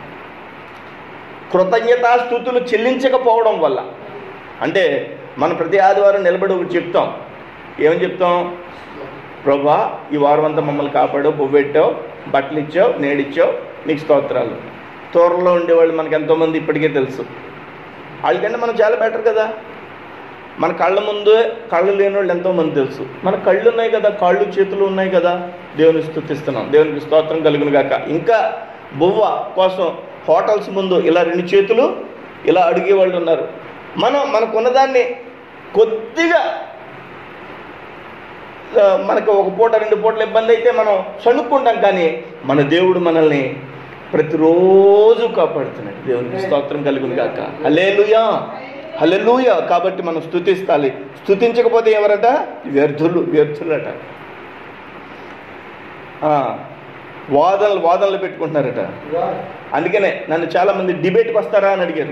కృతజ్ఞతాస్థుతులు చెల్లించకపోవడం వల్ల అంటే మనం ప్రతి ఆదివారం నిలబడి ఒకటి చెప్తాం ఏమని చెప్తాం ప్రభా ఈ వారం అంతా మమ్మల్ని కాపాడు పువ్వెట్టావు బట్టలు ఇచ్చావు నేడిచ్చావు నీకు స్తోత్రాలు తోరలో ఉండేవాళ్ళు మనకి ఎంతోమంది ఇప్పటికే తెలుసు వాళ్ళకంటే మనం చాలా బెటర్ కదా మన కళ్ళ ముందు కళ్ళు లేని వాళ్ళు ఎంతోమంది తెలుసు మన కళ్ళు ఉన్నాయి కదా కాళ్ళు చేతులు ఉన్నాయి కదా దేవుని స్థుతిస్తున్నాం దేవునికి స్తోత్రం కలుగును గాక ఇంకా బువ్వ కోసం హోటల్స్ ముందు ఇలా రెండు చేతులు ఇలా అడిగే వాళ్ళు ఉన్నారు మనం మనకున్నదాన్ని కొద్దిగా ఆ, మనకు ఒక పూట రెండు పూటల ఇబ్బంది అయితే మనం చనుక్కుంటాం కానీ మన దేవుడు మనల్ని ప్రతిరోజు కాపాడుతున్నాడు దేవునికి స్తోత్రం కలుగును గాక హల్లెలూయా హల్లెలూయా కాబట్టి మనం స్థుతిస్తాలి స్థుతించకపోతే ఎవరట వ్యర్థులు వ్యర్థులట ఆ, వాదనలు వాదనలు పెట్టుకుంటున్నారట వారు అందుకనే నన్ను చాలామంది డిబేట్కి వస్తారా అని అడిగారు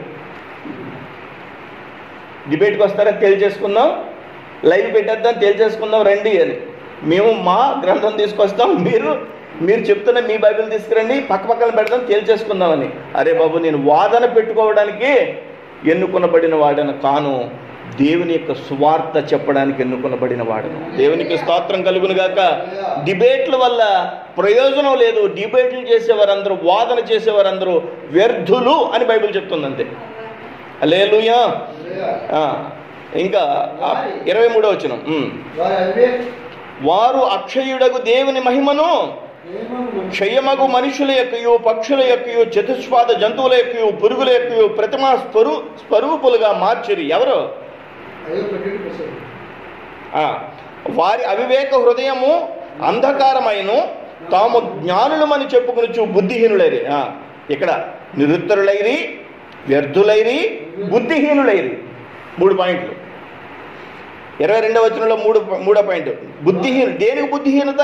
డిబేట్కి వస్తారా తేల్చేసుకుందాం లైవ్ పెట్టేద్దాం తేల్చేసుకుందాం రండి అని మేము మా గ్రంథం తీసుకొస్తాం మీరు మీరు చెప్తున్న మీ బైబిల్ తీసుకురండి పక్క పక్కన పెడదాం తేల్చేసుకుందామని అరే బాబు నేను వాదన పెట్టుకోవడానికి ఎన్నుకునబడిన వాడను కాను దేవుని యొక్క సువార్త చెప్పడానికి ఎన్నుకొనబడిన వాడును దేవునికి స్తోత్రం కలుగును గాక డిబేట్ల వల్ల ప్రయోజనం లేదు డిబేట్లు చేసేవారందరూ వాదన చేసేవారందరూ వ్యర్థులు అని బైబిల్ చెప్తుంది అంతే లేలుయా ఆ, ఇంకా ఆ, ఇరవై మూడో వచ్చిన వారి అవివేక వారు అక్షయుడగు దేవుని మహిమను ప్రేమను క్షయమగు మనుషుల యొక్కయు పక్షుల యొక్కయు చతుష్పాద జంతువుల యొక్కయు పురుగుల యొక్కయు ప్రతిమా స్వరూ స్వరూపులుగా మార్చిరి ఎవరు అయ్యో పెట్టింది ప్రసాద్ ఆ, వారి అవివేక హృదయము అంధకారమైన తాము జ్ఞానులమని చెప్పుకుని బుద్ధిహీనులైరి ఆ, ఇక్కడ నిరుత్తరులైరి వ్యర్థులైరి బుద్ధిహీనులైరి మూడు పాయింట్లు ఇరవై రెండవ వచనంలో మూడు మూడో పాయింట్ బుద్ధిహీన దేనికి బుద్ధిహీనత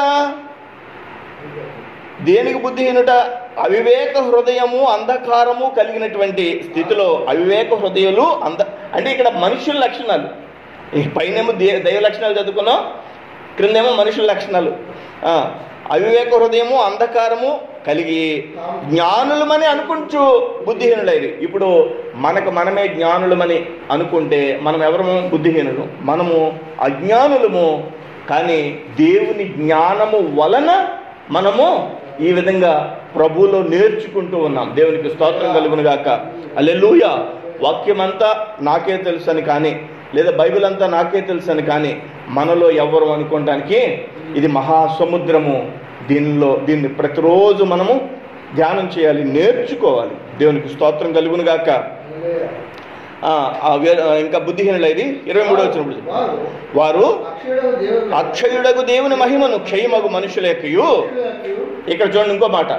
దేనికి బుద్ధిహీనత అవివేక హృదయము అంధకారము కలిగినటువంటి స్థితిలో అవివేక హృదయాలు అంధ అంటే ఇక్కడ మనుషుల లక్షణాలు ఈ పైనేమో దే దైవ లక్షణాలు చదువుకున్నాం క్రిందేమో మనుషుల లక్షణాలు ఆ, అవివేక హృదయము అంధకారము కలిగి జ్ఞానులమని అనుకుంటూ బుద్ధిహీనులైరు ఇప్పుడు మనకు మనమే జ్ఞానులమని అనుకుంటే మనం ఎవరము బుద్ధిహీనులు మనము అజ్ఞానులము కానీ దేవుని జ్ఞానము వలన మనము ఈ విధంగా ప్రభువులో నేర్చుకుంటూ ఉన్నాం దేవునికి స్తోత్రం కలుగును గాక అల్లెలూయ వాక్యం అంతా నాకే తెలుసని కానీ లేదా బైబిల్ అంతా నాకే తెలుసని కానీ మనలో ఎవరు అనుకోవడానికి ఇది మహాసముద్రము దీనిలో దీన్ని ప్రతిరోజు మనము ధ్యానం చేయాలి నేర్చుకోవాలి దేవునికి స్తోత్రం కలుగును గాక ఆ, ఆ వే- ఇంకా బుద్ధిహీనులైది ఇరవై మూడో వచ్చినప్పుడు వారు వారు అక్షయుడగు దేవుని అక్షయుడగు దేవుని మహిమను క్షయమగు మనుషుల యొక్కయు ఇక్కడ చూడండి ఇంకో మాట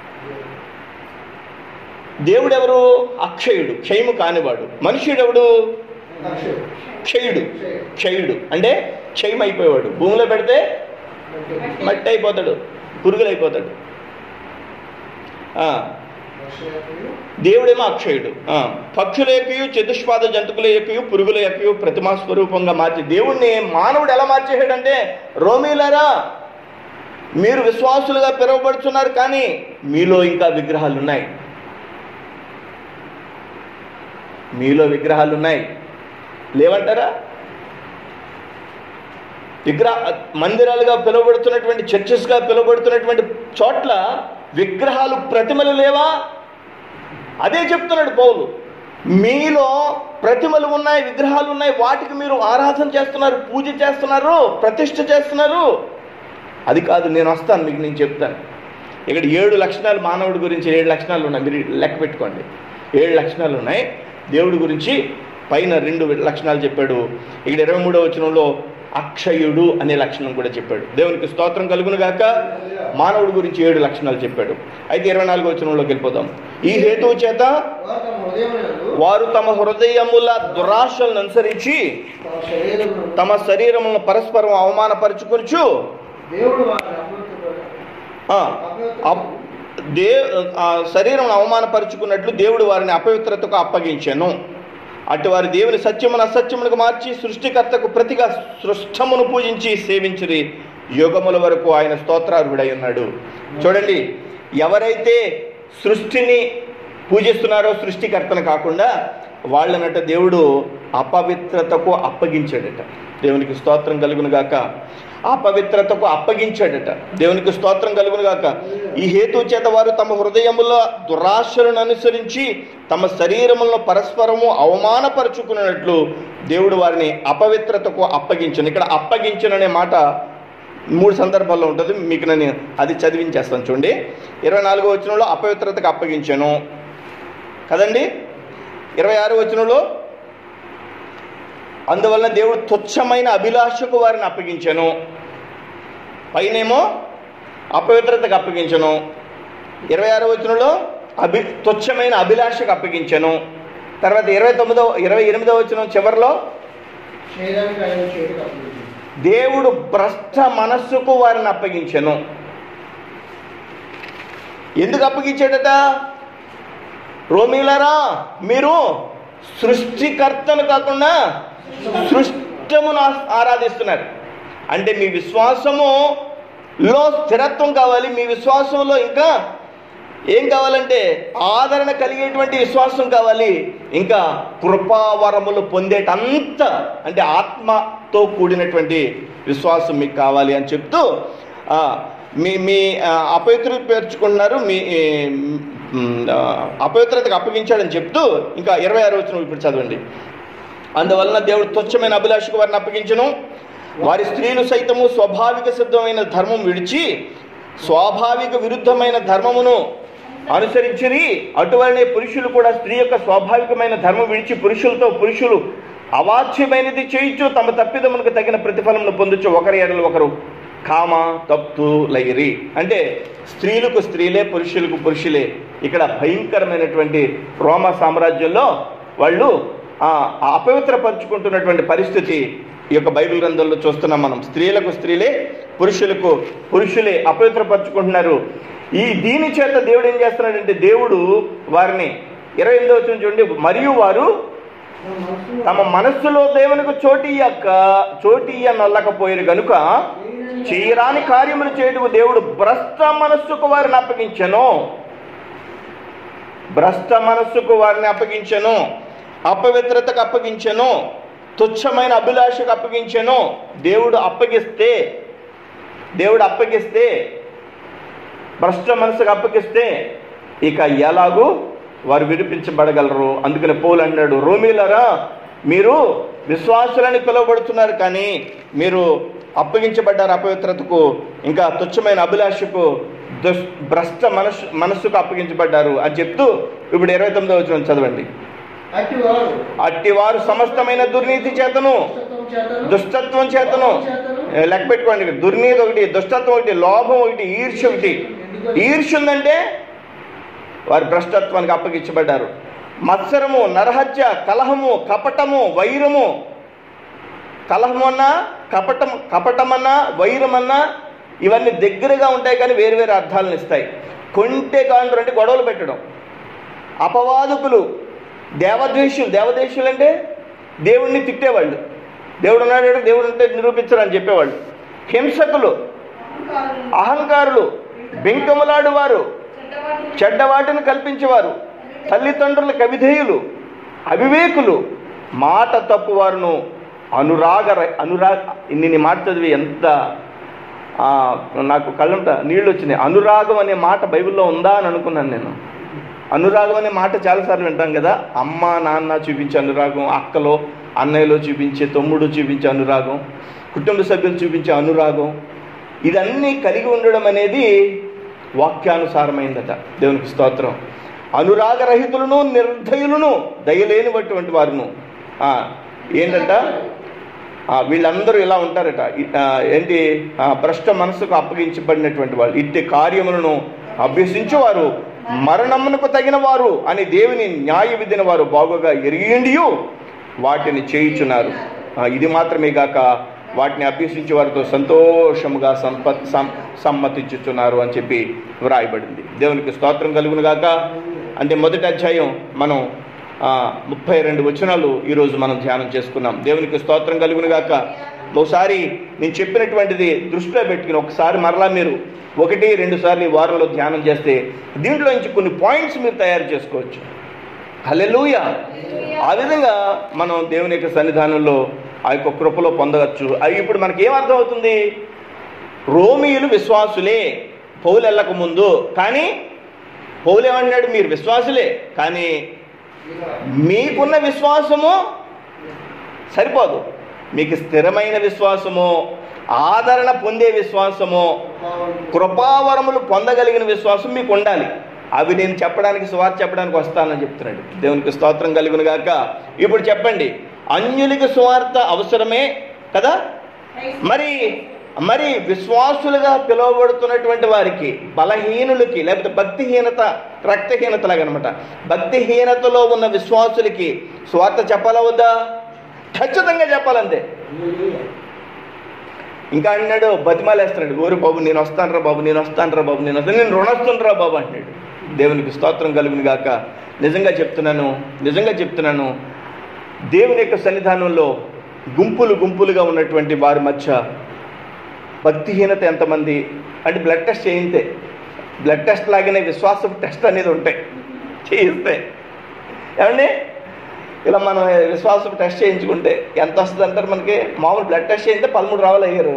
దేవుడెవరు అక్షయుడు క్షయము కానివాడు మనుష్యుడెవడు అక్షయుడు క్షయుడు క్షయుడు అంటే క్షయం అయిపోయేవాడు భూమిలో పెడితే మట్టి అయిపోతాడు పురుగులు అయిపోతాడు ఆ, దేవుడేమో అక్షయుడు ఆ, పక్షుల యొక్కయు చతుష్పాద జంతువుల యొక్కయు పురుగుల యొక్కయు ప్రతిమా స్వరూపంగా మార్చి దేవుణ్ణి మానవుడు ఎలా మార్చేసాడంటే రోమీలరా మీరు విశ్వాసులుగా పిలువబడుతున్నారు కానీ మీలో ఇంకా విగ్రహాలు ఉన్నాయి మీలో విగ్రహాలు ఉన్నాయి లేవంటారా విగ్రహ మందిరాలుగా పిలువబడుతున్నటువంటి చర్చెస్గా పిలువబడుతున్నటువంటి చోట్ల విగ్రహాలు ప్రతిమలు లేవా అదే చెప్తున్నాడు పౌలు మీలో ప్రతిమలు ఉన్నాయి విగ్రహాలు ఉన్నాయి వాటికి మీరు ఆరాధన చేస్తున్నారు పూజ చేస్తున్నారు ప్రతిష్ఠ చేస్తున్నారు అది కాదు నేను వస్తాను మీకు నేను చెప్తాను ఇక్కడ ఏడు లక్షణాలు మానవుడి గురించి ఏడు లక్షణాలు ఉన్నాయి మీరు లెక్క పెట్టుకోండి ఏడు లక్షణాలు ఉన్నాయి దేవుడి గురించి పైన రెండు లక్షణాలు చెప్పాడు ఇక్కడ ఇరవై మూడో వచనంలో అక్షయుడు అనే లక్షణం కూడా చెప్పాడు దేవునికి స్తోత్రం కలుగును గాక మానవుడి గురించి ఏడు లక్షణాలు చెప్పాడు అయితే ఇరవై నాలుగో వచనంలోకి వెళ్ళిపోదాం ఈ హేతువు చేత వారు తమ హృదయమునందు వారు తమ హృదయముల దురాశలను అనుసరించి తమ శరీరమును తమ శరీరములను పరస్పరం అవమానపరుచుకొనుచు దేవుడు వారిని అమృతపడు ఆ, అప్- దే ఆ శరీరం అవమానపరుచుకున్నట్లు దేవుడు వారిని అపవిత్రతకు అప్పగించాను అటు వారి దేవుని సత్యమును అసత్యమునకు మార్చి సృష్టికర్తకు ప్రతిగా సృష్టమును పూజించి సేవించిరి యుగముల వరకు ఆయన స్తోత్రార్హుడై ఉన్నాడు చూడండి ఎవరైతే సృష్టిని పూజిస్తున్నారో సృష్టికర్తను కాకుండా వాళ్ళనట దేవుడు అపవిత్రతకు అప్పగించాడట దేవునికి స్తోత్రం కలుగును గాక అపవిత్రతకు అప్పగించాడట దేవునికి స్తోత్రం కలుగును గాక ఈ హేతు చేత వారు తమ హృదయముల దురాశలను అనుసరించి తమ శరీరములను పరస్పరము అవమానపరుచుకున్నట్లు దేవుడు వారిని అపవిత్రతకు అప్పగించను ఇక్కడ అప్పగించను అనే మాట మూడు సందర్భాల్లో ఉంటుంది మీకు నేను అది చదివించేస్తాను చూడండి ఇరవై నాలుగో వచనంలో అపవిత్రతకు అప్పగించాను కదండి ఇరవై ఆరో వచనంలో అందువలన దేవుడు తుచ్చమైన అభిలాషకు వారిని అప్పగించను పైనేమో అపవిత్రతకు అప్పగించను ఇరవై ఆరో వచనంలో అభి తుచ్చమైన అభిలాషకు అప్పగించను తర్వాత ఇరవై తొమ్మిదో ఇరవై ఎనిమిదో వచనం చివరిలో చేయడానికి ఆయన చేతికి అప్పగించింది దేవుడు భ్రష్ట మనస్సుకు వారిని అప్పగించెను ఎందుకు అప్పగించాడట రోమిలరా మీరు సృష్టికర్తను కాకుండా సృష్టమును ఆ- ఆరాధిస్తున్నారు అంటే మీ విశ్వాసము లో స్థిరత్వం కావాలి మీ విశ్వాసంలో ఇంకా ఏం కావాలంటే ఆదరణ కలిగేటువంటి విశ్వాసం కావాలి ఇంకా కృపావరములు పొందేటంత అంటే ఆత్మతో కూడినటువంటి విశ్వాసం మీకు కావాలి అని చెప్తూ ఆ, మీ మీ ఆ, అపవిత్రత పేర్చుకున్నారు మీ ఏ, మ్, ఆ, అపవిత్రతకు అప్పగించాడని చెప్తూ ఇంకా ఇరవై ఆరు వచ్చిన ఇప్పుడు చదవండి అందువలన దేవుడు తుచ్చమైన అభిలాషకు వారిని అప్పగించను వారి స్త్రీలు సైతము స్వాభావిక సిద్ధమైన ధర్మం విడిచి స్వాభావిక విరుద్ధమైన ధర్మమును అనుసరించిరి అటువలనే పురుషులు కూడా స్త్రీ యొక్క స్వాభావికమైన ధర్మం విడిచి పురుషులతో పురుషులు అవాచ్యమైనది చేయించు తమ తప్పిదమునకు తగిన ప్రతిఫలమును పొందొచ్చు ఒకరి ఎడలు ఒకరు కామ తప్తు లైరి అంటే స్త్రీలకు స్త్రీలే పురుషులకు పురుషులే ఇక్కడ భయంకరమైనటువంటి రోమ సామ్రాజ్యంలో వాళ్ళు ఆ అపవిత్రపరుచుకుంటున్నటువంటి పరిస్థితి ఈ యొక్క బైబిల్ గ్రంథంలో చూస్తున్నాం మనం స్త్రీలకు స్త్రీలే పురుషులకు పురుషులే అపవిత్రపరుచుకుంటున్నారు ఈ దీని చేత దేవుడు ఏం చేస్తున్నాడంటే దేవుడు వారిని ఇరవై ఎనిమిదో వచ్చిన చూడండి మరియు వారు తమ మనస్సులో దేవునికి చోటియ్యక చోటియ్య నల్లకపోయారు గనుక చేయరాని కార్యములు చేయటకు దేవుడు భ్రష్ట మనస్సుకు వారిని అప్పగించెను భ్రష్ట మనస్సుకు వారిని అప్పగించెను అపవిత్రతకు అప్పగించెను తుచ్చమైన అభిలాషకు అప్పగించెను దేవుడు అప్పగిస్తే దేవుడు అప్పగిస్తే భ్రష్ట మనసుకు అప్పగిస్తే ఇక ఎలాగూ వారు విడిపించబడగలరు అందుకని పౌలు అన్నాడు రోమీలరా మీరు విశ్వాసులని పిలువబడుతున్నారు కానీ మీరు అప్పగించబడ్డారు అపవిత్రతకు ఇంకా తుచ్చమైన అభిలాషకు దుష్ భ్రష్ట మనసు మనస్సుకు అప్పగించబడ్డారు అని చెప్తూ ఇప్పుడు ఇరవై తొమ్మిదో వచ్చిన చదవండి అట్టి వారు అట్టి వారు సమస్తమైన దుర్నీతి చేతను దుష్టత్వం చేతను దుష్టత్వం చేతను ఏ, లెక్క పెట్టుకోండి ఇక్కడ దుర్నీతి ఒకటి దుష్టత్వం ఒకటి లోభం ఒకటి ఈర్ష్య ఒకటి ఈర్ష్య ఉందంటే వారు భ్రష్టత్వానికి అప్పగించబడ్డారు మత్సరము నరహత్య కలహము కపటము వైరము కలహము అన్నా కపటం కపటమన్నా వైరమన్నా ఇవన్నీ దగ్గరగా ఉంటాయి కానీ వేరు వేరు అర్థాలను ఇస్తాయి కొంటే కాండ్రు అంటే గొడవలు పెట్టడం అపవాదకులు దేవద్వేషులు దేవదేశులు అంటే దేవుణ్ణి తిట్టేవాళ్ళు దేవుడు ఉన్నాడు దేవుడు ఉంటే నిరూపించరు అని చెప్పేవాళ్ళు హింసకులు అహంకారులు బెంకములాడు వారు చెడ్డవాటిని కల్పించేవారు తల్లిదండ్రులకు అవిధేయులు అవివేకులు మాట తప్పువారును అనురాగ అనురాగ ఇన్ని మాట చదివి ఎంత ఆ, నాకు కళ్ళంట నీళ్ళు వచ్చినాయి అనురాగం అనే మాట బైబిల్లో ఉందా అని అనుకున్నాను నేను అనురాగం అనే మాట చాలాసార్లు వింటాం కదా అమ్మ నాన్న చూపించే అనురాగం అక్కలో అన్నయ్యలో చూపించే తమ్ముడు చూపించే అనురాగం కుటుంబ సభ్యులు చూపించే అనురాగం ఇదన్నీ కలిగి ఉండడం అనేది వాక్యానుసారమైందట దేవునికి స్తోత్రం అనురాగరహితులను నిర్దయులను దయలేనిటువంటి వారును ఆ, ఏంటంట ఆ, వీళ్ళందరూ ఇలా ఉంటారట ఇ- ఆ, ఏంటి ఆ, భ్రష్ట మనసుకు అప్పగించబడినటువంటి వాళ్ళు ఇట్టి కార్యములను అభ్యసించేవారు మరణమునకు తగిన వారు అని దేవుని న్యాయ విధిన వారు బాగుగా ఎరిగిండియు వాటిని చేయుచున్నారు ఆ, ఇది మాత్రమే గాక వాటిని అభ్యసించే వారితో సంతోషముగా సంపత్ సం- సమ్మతించుచున్నారు అని చెప్పి వ్రాయబడింది దేవునికి స్తోత్రం కలుగును గాక అంటే మొదటి అధ్యాయం మనం ఆ, ముప్పై రెండు వచనాలు ఈరోజు మనం ధ్యానం చేసుకున్నాం దేవునికి స్తోత్రం కలుగును గాక ఒకసారి నేను చెప్పినటువంటిది దృష్టిలో పెట్టుకుని ఒకసారి మరలా మీరు ఒకటి రెండు సార్లు ఈ వారంలో ధ్యానం చేస్తే దీంట్లో నుంచి కొన్ని పాయింట్స్ మీరు తయారు చేసుకోవచ్చు హల్లెలూయ ఆ విధంగా మనం దేవుని యొక్క సన్నిధానంలో ఆ యొక్క కృపలో పొందవచ్చు అవి ఇప్పుడు మనకి ఏం అర్థం అవుతుంది రోమియులు విశ్వాసులే పౌలు వెళ్ళక ముందు కానీ పౌలు ఏమన్నాడు మీరు విశ్వాసులే కానీ మీకున్న విశ్వాసము సరిపోదు మీకు స్థిరమైన విశ్వాసము ఆదరణ పొందే విశ్వాసము కృపావరములు పొందగలిగిన విశ్వాసం మీకు ఉండాలి అవి నేను చెప్పడానికి సువార్త చెప్పడానికి వస్తానని చెప్తున్నాడు దేవునికి స్తోత్రం కలుగును గాక ఇప్పుడు చెప్పండి అన్యులకి సువార్త అవసరమే కదా మరి మరి విశ్వాసులుగా పిలువబడుతున్నటువంటి వారికి బలహీనులకి లేకపోతే భక్తిహీనత రక్తహీనత లాగనమాట భక్తిహీనతలో ఉన్న విశ్వాసులకి స్వార్థ చెప్పాలా వద్దా ఖచ్చితంగా చెప్పాలంతే ఇంకా అన్నాడు బతిమాలేస్తున్నాడు ఓరు బాబు నేను వస్తానురా బాబు నేను వస్తానురా బాబు నేను వస్తాను నేను రుణస్తుండ్రా బాబు అంటున్నాడు దేవునికి స్తోత్రం కలుగును గాక నిజంగా చెప్తున్నాను నిజంగా చెప్తున్నాను దేవుని యొక్క సన్నిధానంలో గుంపులు గుంపులుగా ఉన్నటువంటి వారి మధ్య భక్తిహీనత ఎంతమంది అంటే బ్లడ్ టెస్ట్ చేయితే బ్లడ్ టెస్ట్ లాగానే విశ్వాసపు టెస్ట్ అనేది ఉంటాయి చేయిస్తే ఏమండి ఇలా మనం విశ్వాసపు టెస్ట్ చేయించుకుంటే ఎంత వస్తుంది అంటారు మనకి మామూలు బ్లడ్ టెస్ట్ చేయిస్తే పదమూడు రావాలి అయ్యారు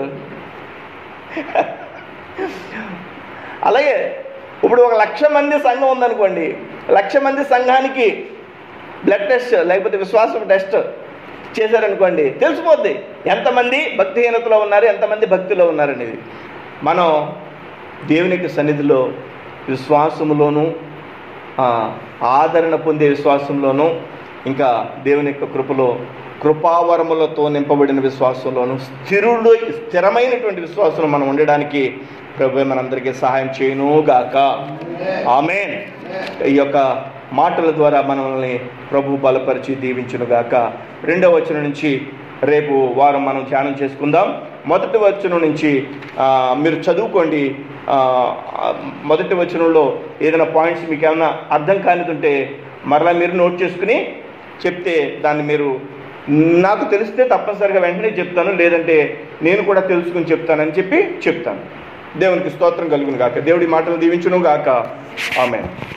అలాగే ఇప్పుడు ఒక లక్ష మంది సంఘం ఉందనుకోండి లక్ష మంది సంఘానికి బ్లడ్ టెస్ట్ లేకపోతే విశ్వాసపు టెస్ట్ చేశారనుకోండి తెలిసిపోద్ది ఎంతమంది భక్తిహీనతలో ఉన్నారు ఎంతమంది భక్తిలో ఉన్నారనేది మనం దేవుని యొక్క సన్నిధిలో విశ్వాసములోను ఆ, ఆదరణ పొందే విశ్వాసంలోను ఇంకా దేవుని యొక్క కృపలో కృపావరములతో నింపబడిన విశ్వాసంలోను స్థిరుడు స్థిరమైనటువంటి విశ్వాసం మనం ఉండడానికి ప్రభు మనందరికీ సహాయం చేయను గాక ఆమెన్ ఈ యొక్క మాటల ద్వారా మనల్ని ప్రభు బలపరిచి దీవించును గాక రెండవ వచనం నుంచి రేపు వారం మనం ధ్యానం చేసుకుందాం మొదటి వచనం నుంచి ఆ, మీరు చదువుకోండి ఆ, ఆ, మొదటి వచనంలో ఏదైనా పాయింట్స్ మీకు ఏమైనా అర్థం కానిది ఉంటే మరలా మీరు నోట్ చేసుకుని చెప్తే దాన్ని మీరు నాకు తెలిస్తే తప్పనిసరిగా వెంటనే చెప్తాను లేదంటే నేను కూడా తెలుసుకుని చెప్తానని చెప్పి చెప్తాను దేవునికి స్తోత్రం కలుగును గాక దేవుడి మాటలు దీవించును గాక ఆమె